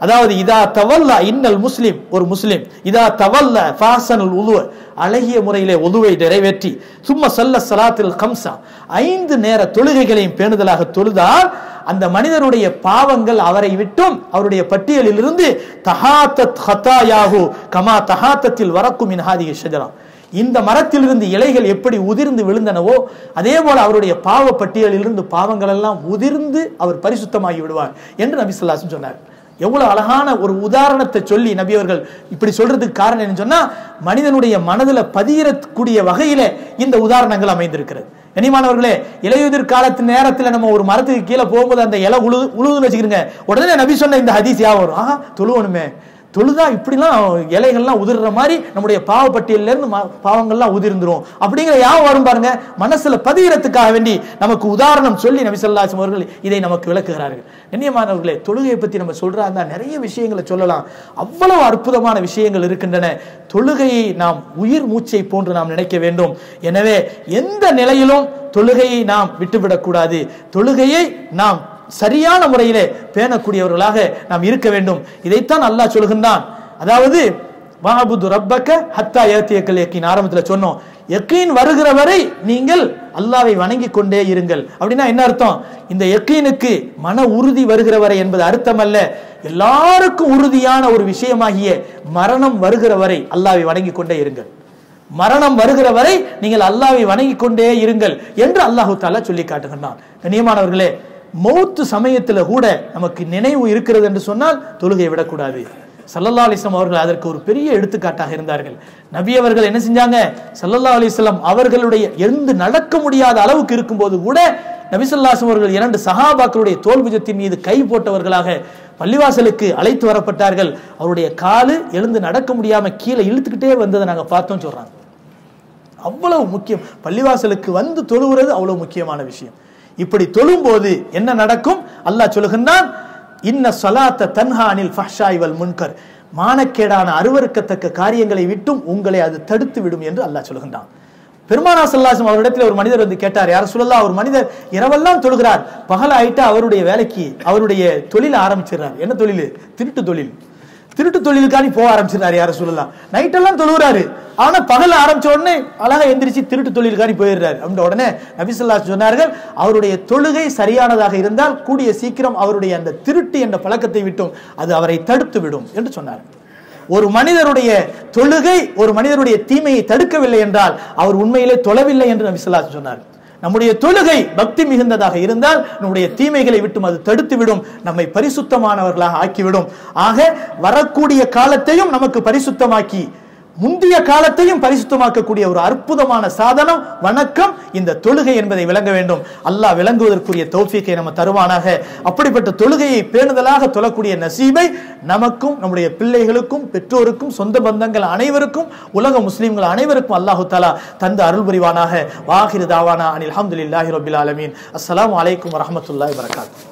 அதாவது இதா தவல்லா இன்னல் முஸ்லிம் ஒரு முஸ்லிம் இதா தவல்ல ஃபாசனுல் உலுவ அழகிய முறையிலே உதுவை நிறைவேற்றி சும்மா சல்ல சலாத்தில் கம்சா ஐந்து நேர தொழுகைகளையும் பேணுதலாக தொழுதால் அந்த மனிதருடைய பாவங்கள் அவரை விட்டும் அவருடைய பட்டியலில் இருந்து தஹாத்தத் ஹத்தாயாகு கமா தஹாத்தத்தில் வரக்கும் மின் ஹாதிக ஷஜரா இந்த மரத்திலிருந்து இலைகள் எப்படி உதிர்ந்து விழுந்தனவோ அதே போல அவருடைய பாவ பட்டியலிலிருந்து பாவங்கள் எல்லாம் உதிர்ந்து அவர் பரிசுத்தமாகி விடுவார் என்று நபி ஸல்லல்லாஹு சொன்னார் எவ்வளவு அழகான ஒரு உதாரணத்தை சொல்லி நபி அவர்கள் இப்படி சொல்றதுக்கு காரணம் என்ன சொன்னா மனிதனுடைய மனதுல பதியக்கூடிய வகையில இந்த உதாரணங்கள் அமைந்திருக்கிறது கனிமானவர்களே இலையுதிர் காலத்து நேரத்துல நம்ம ஒரு மரத்துக்கு கீழே போகும்போது அந்த இலை உழு உழுதுன்னு வச்சுக்கிறீங்க உடனே நபி சொன்ன இந்த ஹதீஸ் யா வரும் ஆஹா தொழுவணுமே தொழுதா இப்படிலாம் இலைகள்லாம் உதிர்ற மாதிரி நம்முடைய பாவப்பட்டியல்ல இருந்து ம- பாவங்கள்லாம் உதிர்ந்துரும் அப்படிங்கிற யாவும் வரும் பாருங்க மனசுல பதிகிறதுக்காக வேண்டி நமக்கு உதாரணம் சொல்லி நபி ஸல்லல்லாஹு அலைஹி அவர்கள் இதை நமக்கு விளக்குகிறார்கள் கண்ணியமானவர்களே தொழுகையை பத்தி நம்ம சொல்றாங்க நிறைய விஷயங்களை சொல்லலாம் அவ்வளவு அற்புதமான விஷயங்கள் இருக்கின்றன தொழுகையை நாம் உயிர் மூச்சை போன்று நாம் நினைக்க வேண்டும் எனவே எந்த நிலையிலும் தொழுகையை நாம் விட்டுவிடக்கூடாது தொழுகையை நாம் சரியான முறையிலே பேணக்கூடியவர்களாக நாம் இருக்க வேண்டும் இதைத்தான் அல்லாஹ் சொல்கின்றான் அதாவது வாபுது ரப்பக்க ஹத்தா ஏத்தியக்கல் யக்கீன் ஆரம்பத்தில் சொன்னோம் யக்கீன் வருகிற வரை நீங்கள் அல்லாவை வணங்கி கொண்டே இருங்கள் அப்படின்னா என்ன அர்த்தம் இந்த யக்கீனுக்கு மன உறுதி வருகிற வரை என்பது அர்த்தம் அல்ல எல்லாருக்கும் உறுதியான ஒரு விஷயமாகிய மரணம் வருகிற வரை அல்லாவை வணங்கி கொண்டே இருங்கள் மரணம் வருகிற வரை நீங்கள் அல்லாவை வணங்கி கொண்டே இருங்கள் என்று அல்லாஹு தாலா சொல்லி காட்டுகின்றான் கண்ணியமானவர்களே மௌத்து சமயத்துல கூட நமக்கு நினைவு இருக்கிறது என்று சொன்னால் தொழுகை விடக்கூடாது சல்லல்லா அலிஸ்லாம் அவர்கள் அதற்கு ஒரு பெரிய எடுத்துக்காட்டாக இருந்தார்கள் நபி அவர்கள் என்ன செஞ்சாங்க சல்லல்லா அலிஸ்லாம் அவர்களுடைய எழுந்து நடக்க முடியாத அளவுக்கு இருக்கும்போது கூட நபி ஸல்லல்லாஹு அவர்கள் இரண்டு சஹாபாக்களுடைய தோல்புஜத்தின் மீது கை போட்டவர்களாக பள்ளிவாசலுக்கு அழைத்து வரப்பட்டார்கள் அவருடைய காலு எழுந்து நடக்க முடியாம கீழே இழுத்துக்கிட்டே வந்ததை நாங்க பார்த்தோம் சொல்றாங்க அவ்வளவு முக்கியம் பள்ளிவாசலுக்கு வந்து தொழுகிறது அவ்வளவு முக்கியமான விஷயம் இப்படி தொழும்போது என்ன நடக்கும் அல்லாஹ் சொல்லுகின்றான் இன்ன சொலாத்த தன்ஹா அனில் ஃபஹ்ஷாய் வல் முன்கர் மானக்கேடான அருவருக்கத்தக்க காரியங்களை விட்டும் உங்களை அது தடுத்து விடும் என்று அல்லாஹ் சொல்லுகின்றான் பெருமானா சல்லாசம் அவரிடத்தில் ஒரு மனிதர் வந்து கேட்டார் யார் சொல்லலாம் ஒரு மனிதர் இரவெல்லாம் தொழுகிறார் பகல் ஆயிட்டா அவருடைய வேலைக்கு அவருடைய தொழில ஆரம்பிச்சிடுறார் என்ன தொழில் திருட்டு தொழில் திருட்டு தொழிலுக்காண்டி போக ஆரம்பிச்சிருந்தாரு யார சொல்லலாம் நைட் எல்லாம் தொழுகிறாரு ஆனா பகல் ஆரம்பிச்ச உடனே அழகா எந்திரிச்சு திருட்டு தொழிலுக்காண்டி போயிடுறாரு அப்படின்ற உடனே நபிசல்லா சொன்னார்கள் அவருடைய தொழுகை சரியானதாக இருந்தால் கூடிய சீக்கிரம் அவருடைய அந்த திருட்டு என்ற பழக்கத்தை விட்டும் அது அவரை தடுத்து விடும் என்று சொன்னார் ஒரு மனிதருடைய தொழுகை ஒரு மனிதருடைய தீமையை தடுக்கவில்லை என்றால் அவர் உண்மையிலே தொழவில்லை என்று நபிசல்லா சொன்னார் நம்முடைய தொழுகை பக்தி மிகுந்ததாக இருந்தால் நம்முடைய தீமைகளை விட்டும் அது தடுத்து விடும் நம்மை பரிசுத்தமானவர்களாக ஆக்கிவிடும் ஆக வரக்கூடிய காலத்தையும் நமக்கு பரிசுத்தமாக்கி முந்தைய காலத்தையும் பரிசுத்தமாக்கக்கூடிய ஒரு அற்புதமான சாதனம் வணக்கம் இந்த தொழுகை என்பதை விளங்க வேண்டும் அல்லாஹ் விளங்குவதற்குரிய தௌஃபீக்கை நம்ம தருவானாக அப்படிப்பட்ட தொழுகையை பேணுதலாக தொழக்கூடிய நசீபை நமக்கும் நம்முடைய பிள்ளைகளுக்கும் பெற்றோருக்கும் சொந்த பந்தங்கள் அனைவருக்கும் உலக முஸ்லிம்கள் அனைவருக்கும் அல்லாஹு தாலா தந்து அருள் புரிவானாக வாஹிரு தாவானா அனில் அஹமதுல்லாஹி ரபில் ஆலமீன் அஸ்ஸலாமு அலைக்கும் வரஹமத்துல்லாஹி வரகாத்து